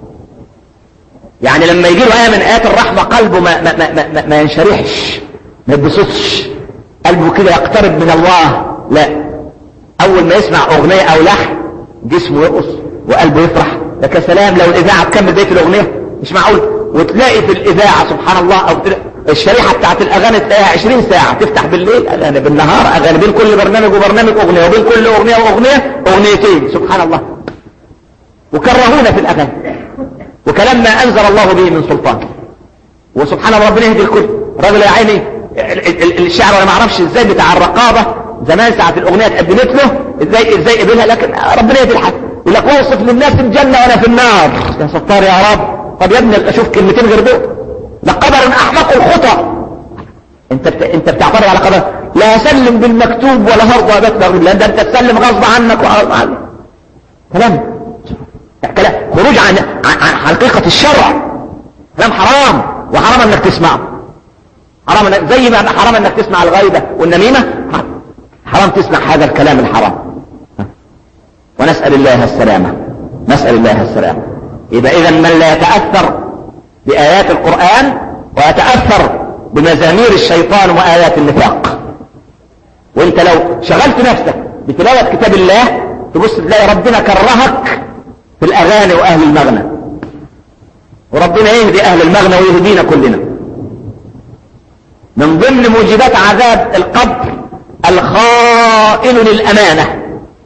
يعني لما يجي له آية من آيات الرحمة قلبه ما, ما, ما, ما, ما ينشرحش ما يتبسطش قلبه كده يقترب من الله لا أول ما يسمع أغنية أو لحن جسمه يرقص وقلبه يفرح لك سلام لو الإذاعة تكمل بيت الأغنية مش معقول وتلاقي في الإذاعة سبحان الله أو الشريحة بتاعت الأغاني تلاقيها 20 ساعة تفتح بالليل أغاني بالنهار أغاني بين كل برنامج وبرنامج أغنية وبين كل أغنية وأغنية أغنيتين سبحان الله وكرهونا في الأغاني وكلام ما أنزل الله به من سلطان وسبحان الله ربنا يهدي الكل راجل يا عيني الشعر انا ما اعرفش ازاي بتاع الرقابة زمان ساعة الاغنية اتقدمت له ازاي ازاي قبلها لكن ربنا يهدي الحق يقول لك واوصف للناس الجنة وانا في النار يا ستار يا رب طب يا ابني اشوف كلمتين غير دول لقدر احمق الخطأ انت بت... انت بتعترض على قدر لا اسلم بالمكتوب ولا هرضى بك لا ده انت تسلم غصب عنك وعن كلام كلام خروج عن, عن حقيقة الشرع كلام حرام وحرام انك تسمعه حرام انك زي ما حرام انك تسمع الغيبة والنميمة حرام تسمع هذا الكلام الحرام ونسأل الله السلامة نسأل الله السلامة يبقى اذا من لا يتأثر بآيات القرآن ويتأثر بمزامير الشيطان وآيات النفاق وانت لو شغلت نفسك بتلاوة كتاب الله تبص تلاقي ربنا كرهك في الأغاني وأهل المغنى وربنا يهدي أهل المغنى ويهدينا كلنا من ضمن موجبات عذاب القبر الخائن للأمانة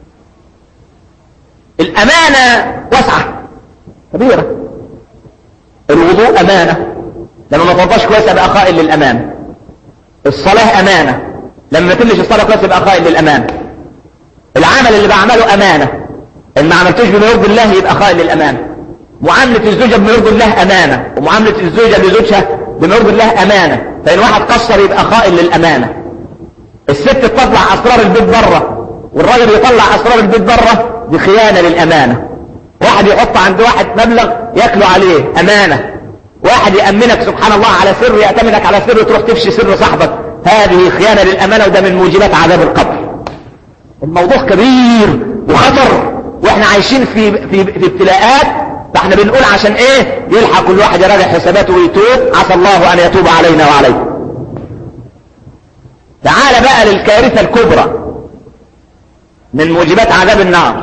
الأمانة واسعة كبيرة الوضوء أمانة لما ما توضاش كويس يبقى خائن للأمانة الصلاة أمانة لما ما تملش الصلاة كويس يبقى خائن للأمانة العمل اللي بعمله أمانة إن ما عملتوش بما يرضي الله يبقى خائن للأمانة معاملة الزوجة بما يرضي الله أمانة ومعاملة الزوجة لزوجها بما يرضي الله أمانة فإن واحد قصر يبقى خائن للأمانة الست تطلع أسرار البيت بره والراجل يطلع أسرار البيت بره دي خيانة للأمانة واحد يحط عند واحد مبلغ ياكله عليه أمانة واحد يأمنك سبحان الله على سر يأتمنك على سر وتروح تفشي سر صاحبك هذه خيانة للأمانة وده من موجبات عذاب القبر الموضوع كبير وخطر واحنا عايشين في في في ابتلاءات فاحنا بنقول عشان ايه يلحق كل واحد يراجع حساباته ويتوب عسى الله ان يتوب علينا وعليكم تعال بقى للكارثة الكبرى من موجبات عذاب النار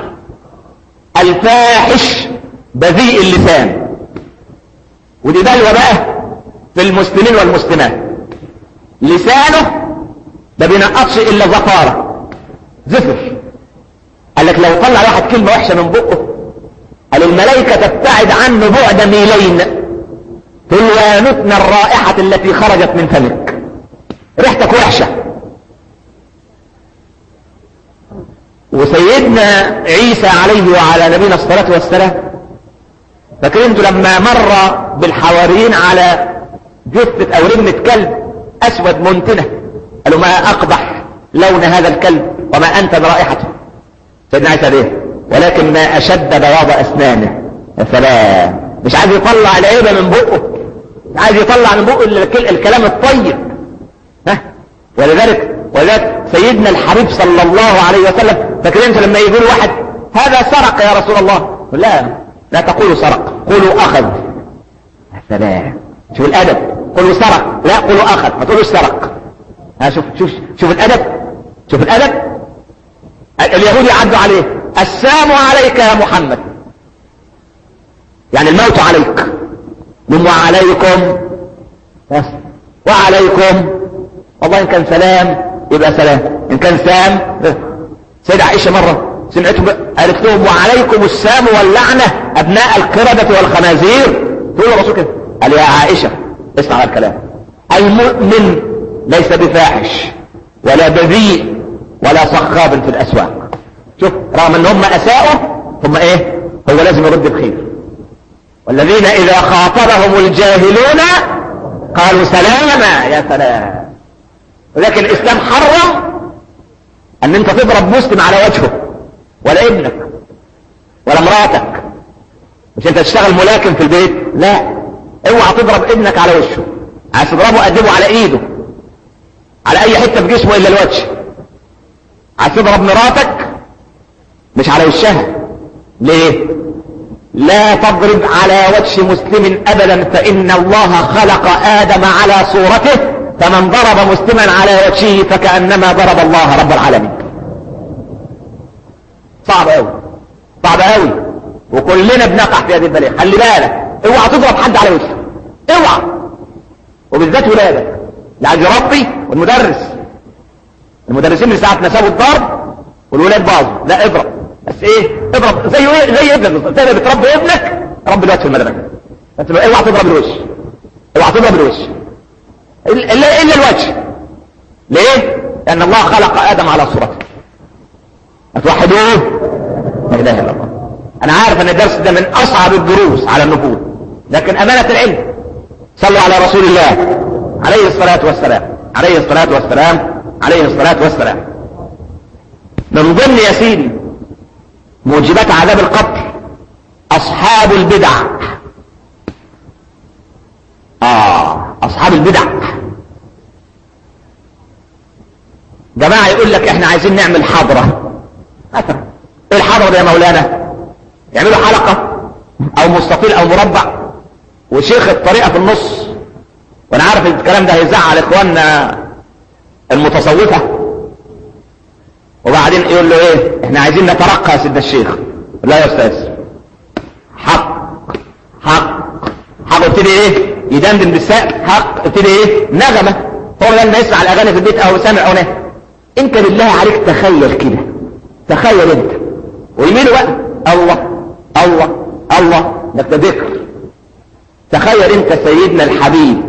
الفاحش بذيء اللسان ودي بلوى بقى في المسلمين والمسلمات لسانه ما بينقطش الا زفارة زفر قال لك لو طلع واحد كلمة وحشة من بقه قال الملائكة تبتعد عنه بعد ميلين تقول يا نتن الرائحة التي خرجت من فمك ريحتك وحشة وسيدنا عيسى عليه وعلى نبينا الصلاة والسلام فاكرين انتوا لما مر بالحواريين على جثة او رمة كلب اسود منتنة قالوا ما اقبح لون هذا الكلب وما انت برائحته سيدنا عيسى ليه ولكن ما اشد بياض اسنانه يا سلام مش عايز يطلع العيبة من بقه مش عايز يطلع من بقه الكلام الطيب ها ولذلك ولذلك سيدنا الحبيب صلى الله عليه وسلم فاكرين انتوا لما يقول واحد هذا سرق يا رسول الله لا لا تقولوا سرق قولوا اخذ يا سلام شوف الادب قولوا سرق لا قولوا اخذ ما تقولوش سرق ها شوف شوف شوف الادب شوف الادب اليهود يعدوا عليه السلام عليك يا محمد يعني الموت عليك من وعليكم بس وعليكم والله ان كان سلام يبقى سلام ان كان سام سيدة عائشة مرة سمعتهم قالت لهم وعليكم السام واللعنة ابناء القردة والخنازير تقول الرسول كده قال يا عائشة اسمع الكلام المؤمن ليس بفاحش ولا بذيء ولا صخاب في الاسواق شوف رغم ان هم اساءوا هم ايه هو لازم يرد بخير والذين إذا خاطبهم الجاهلون قالوا سلاما يا سلام ولكن الإسلام حرم أن أنت تضرب مسلم على وجهه ولا ابنك ولا مراتك مش أنت تشتغل ملاكم في البيت لا اوعى تضرب ابنك على وشه عايز تضربه قدمه على ايده على اي حته في جسمه الا الوجه عايز تضرب مراتك مش على وشها ليه لا تضرب على وجه مسلم ابدا فان الله خلق ادم على صورته فمن ضرب مسلما على وجهه فكانما ضرب الله رب العالمين صعب قوي صعب قوي وكلنا بنقع في هذه البلايا خلي بالك اوعى تضرب حد على وشه اوعى وبالذات ولادك العايز يربي والمدرس المدرسين اللي ساعات نسبوا الضرب والولاد باظوا لا اضرب بس ايه اضرب زي زي ابنك بالظبط زي ما بتربي ابنك ربي الواد في المدرسه انت اوعى تضرب الوش اوعى تضرب الوش الا الا الوجه ليه لان الله خلق ادم على صورته اتوحدوه لا اله الا الله انا عارف ان الدرس ده من اصعب الدروس على النفوذ لكن امانه العلم صلوا على رسول الله عليه الصلاه والسلام عليه الصلاه والسلام عليه الصلاه والسلام من ضمن يا سيدي موجبات عذاب القبر اصحاب البدع اه اصحاب البدع جماعة يقول لك احنا عايزين نعمل حضرة مثلا ايه الحضرة دي يا مولانا يعملوا حلقة او مستطيل او مربع وشيخ الطريقة في النص وانا عارف الكلام ده هيزعل اخواننا المتصوفة وبعدين يقول له ايه احنا عايزين نترقى يا سيدنا الشيخ لا يا استاذ حق حق حق ابتدي ايه يدندن بالسقف حق ابتدي ايه نغمة هو لما يسمع الاغاني في البيت او سامع هنا انت بالله عليك تخيل كده تخيل انت ويمينه بقى الله الله الله ده ده ذكر تخيل انت سيدنا الحبيب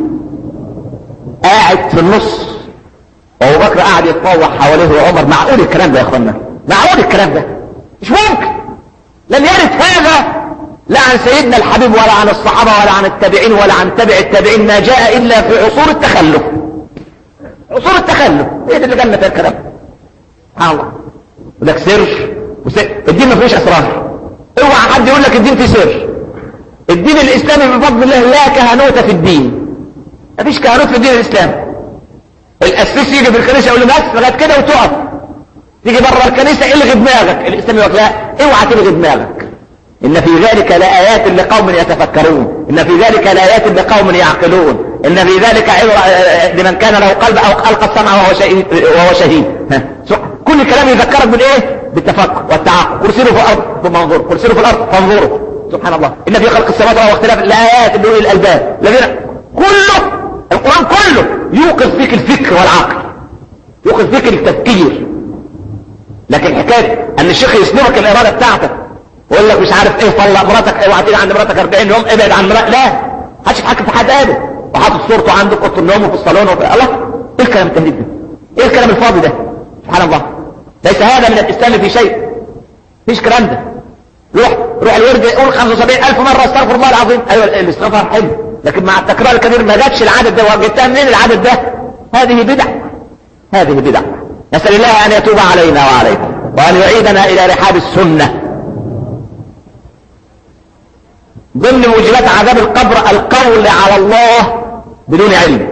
قاعد في النص وابو بكر قاعد يتطوح حواليه وعمر معقول الكلام ده يا اخوانا معقول الكلام ده مش ممكن لم يرد هذا لا عن سيدنا الحبيب ولا عن الصحابة ولا عن التابعين ولا عن تابع التابعين ما جاء إلا في عصور التخلف عصور التخلف ايه ده اللي جنة الكلام سبحان الله يقول لك سر وسر الدين ما فيهوش اسرار اوعى حد يقول لك الدين فيه سر الدين الاسلامي بفضل الله لا كهنوت في الدين ما فيش كهنوت في الدين الاسلامي الاسيس يجي في الكنيسه يقول له بس لغايه كده وتقف تيجي بره الكنيسه الغي دماغك الاسلام يقول لا اوعى تلغي دماغك إن في ذلك لآيات لقوم يتفكرون إن في ذلك لآيات لقوم يعقلون إن في ذلك عبرة لمن كان له قلب أو ألقى السمع وهو شهيد, وهو شهيد. كل كلام يذكرك بالإيه بالتفكر والتعقل كرسلوا في الأرض فانظروا كرسلوا في الأرض فانظروا سبحان الله إن في خلق السماوات واختلاف الآيات اللي الألباب الذين كله القرآن كله يوقظ فيك الفكر والعقل يوقظ فيك التفكير لكن حكاية أن الشيخ يسلمك الإرادة بتاعتك ويقول لك مش عارف ايه طلق مراتك اوعى تيجي عند مراتك 40 يوم ابعد عن مراتك لا محدش يتحكم في حد ابدا وحاطط صورته عندك اوضه النوم وفي الصالون وفي الله ايه الكلام التهديد ده؟ ايه الكلام الفاضي ده؟ سبحان الله ليس هذا من الاسلام في شيء مفيش كلام ده روح روح الورد قول 75000 مره استغفر الله العظيم ايوه الاستغفار حلو لكن مع التكرار الكبير ما جاتش العدد ده وجدتها منين العدد ده؟ هذه بدع هذه بدع نسال الله ان يتوب علينا وعليكم وان يعيدنا الى رحاب السنه ضمن موجبات عذاب القبر القول على الله بدون علم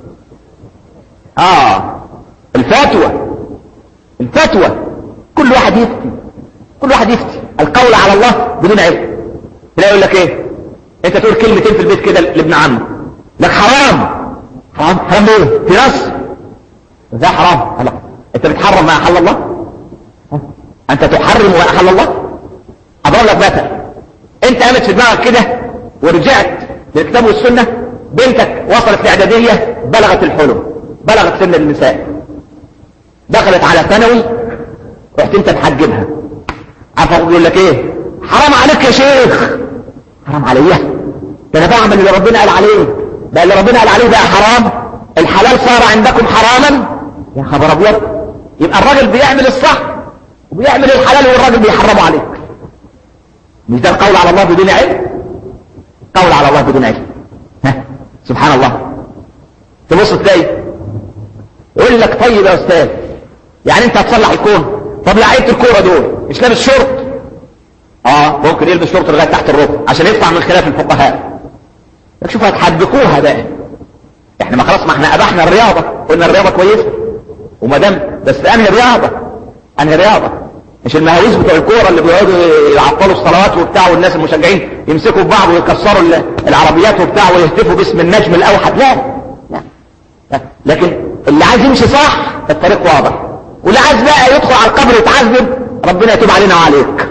اه الفتوى الفتوى كل واحد يفتي كل واحد يفتي القول على الله بدون علم لا يقول لك ايه انت تقول كلمتين في البيت كده لابن عمك لك حرام حرام حرام ايه في نص ده حرام هلا انت بتحرم ما احل الله انت تحرم ما احل الله اضرب لك مثل انت قامت في دماغك كده ورجعت للكتاب والسنة بنتك وصلت الاعدادية بلغت الحلم بلغت سن النساء دخلت على ثانوي رحت انت محجبها عارف يقول لك ايه حرام عليك يا شيخ حرام عليا ده انا بعمل اللي ربنا قال عليه بقى اللي ربنا قال عليه بقى حرام الحلال صار عندكم حراما يا خبر ابيض يبقى الراجل بيعمل الصح وبيعمل الحلال والراجل بيحرمه عليك مش ده القول على الله بدون علم قول على الله بدون علم ها سبحان الله تبص تلاقي يقول لك طيب يا استاذ يعني انت هتصلح الكون طب لعيبه الكوره دول مش لابس شورت اه ممكن يلبس شورت لغايه تحت الركبه عشان يطلع من خلاف الفقهاء لك شوف هتحبكوها بقى احنا ما خلاص ما احنا ابحنا الرياضه قلنا الرياضه كويسه وما دام بس انهي رياضه انهي رياضه مش المهاويس بتوع الكوره اللي بيقعدوا يعطلوا الصلوات وبتاع والناس المشجعين يمسكوا في بعض ويكسروا ال- العربيات وبتاع ويهتفوا باسم النجم الاوحد لا لا. لا. لكن اللي عايز يمشي صح الطريق واضح واللي عايز بقى يدخل على القبر يتعذب ربنا يتوب علينا وعليك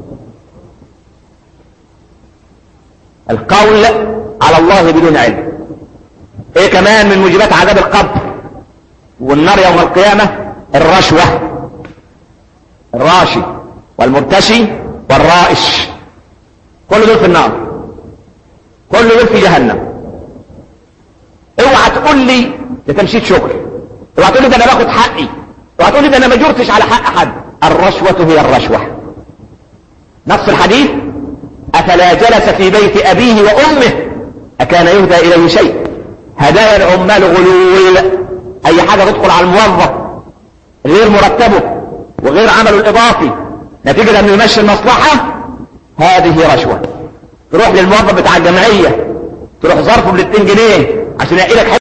القول على الله بدون علم ايه كمان من موجبات عذاب القبر والنار يوم القيامة الرشوة الراشي والمرتشي والرائش كل دول في النار كل دول في جهنم اوعى تقول لي ده تمشيط شكر اوعى تقول لي ده انا باخد حقي اوعى تقول لي ده انا ما جرتش على حق حد الرشوة هي الرشوة نص الحديث افلا جلس في بيت ابيه وامه اكان يهدى اليه شيء هدايا العمال غلول اي حاجة تدخل على الموظف غير مرتبه وغير عمله الاضافي نتيجة انه يمشي المصلحة هذه رشوة تروح للموظف بتاع الجمعية تروح ظرفه ب 2 جنيه عشان يلاقي لك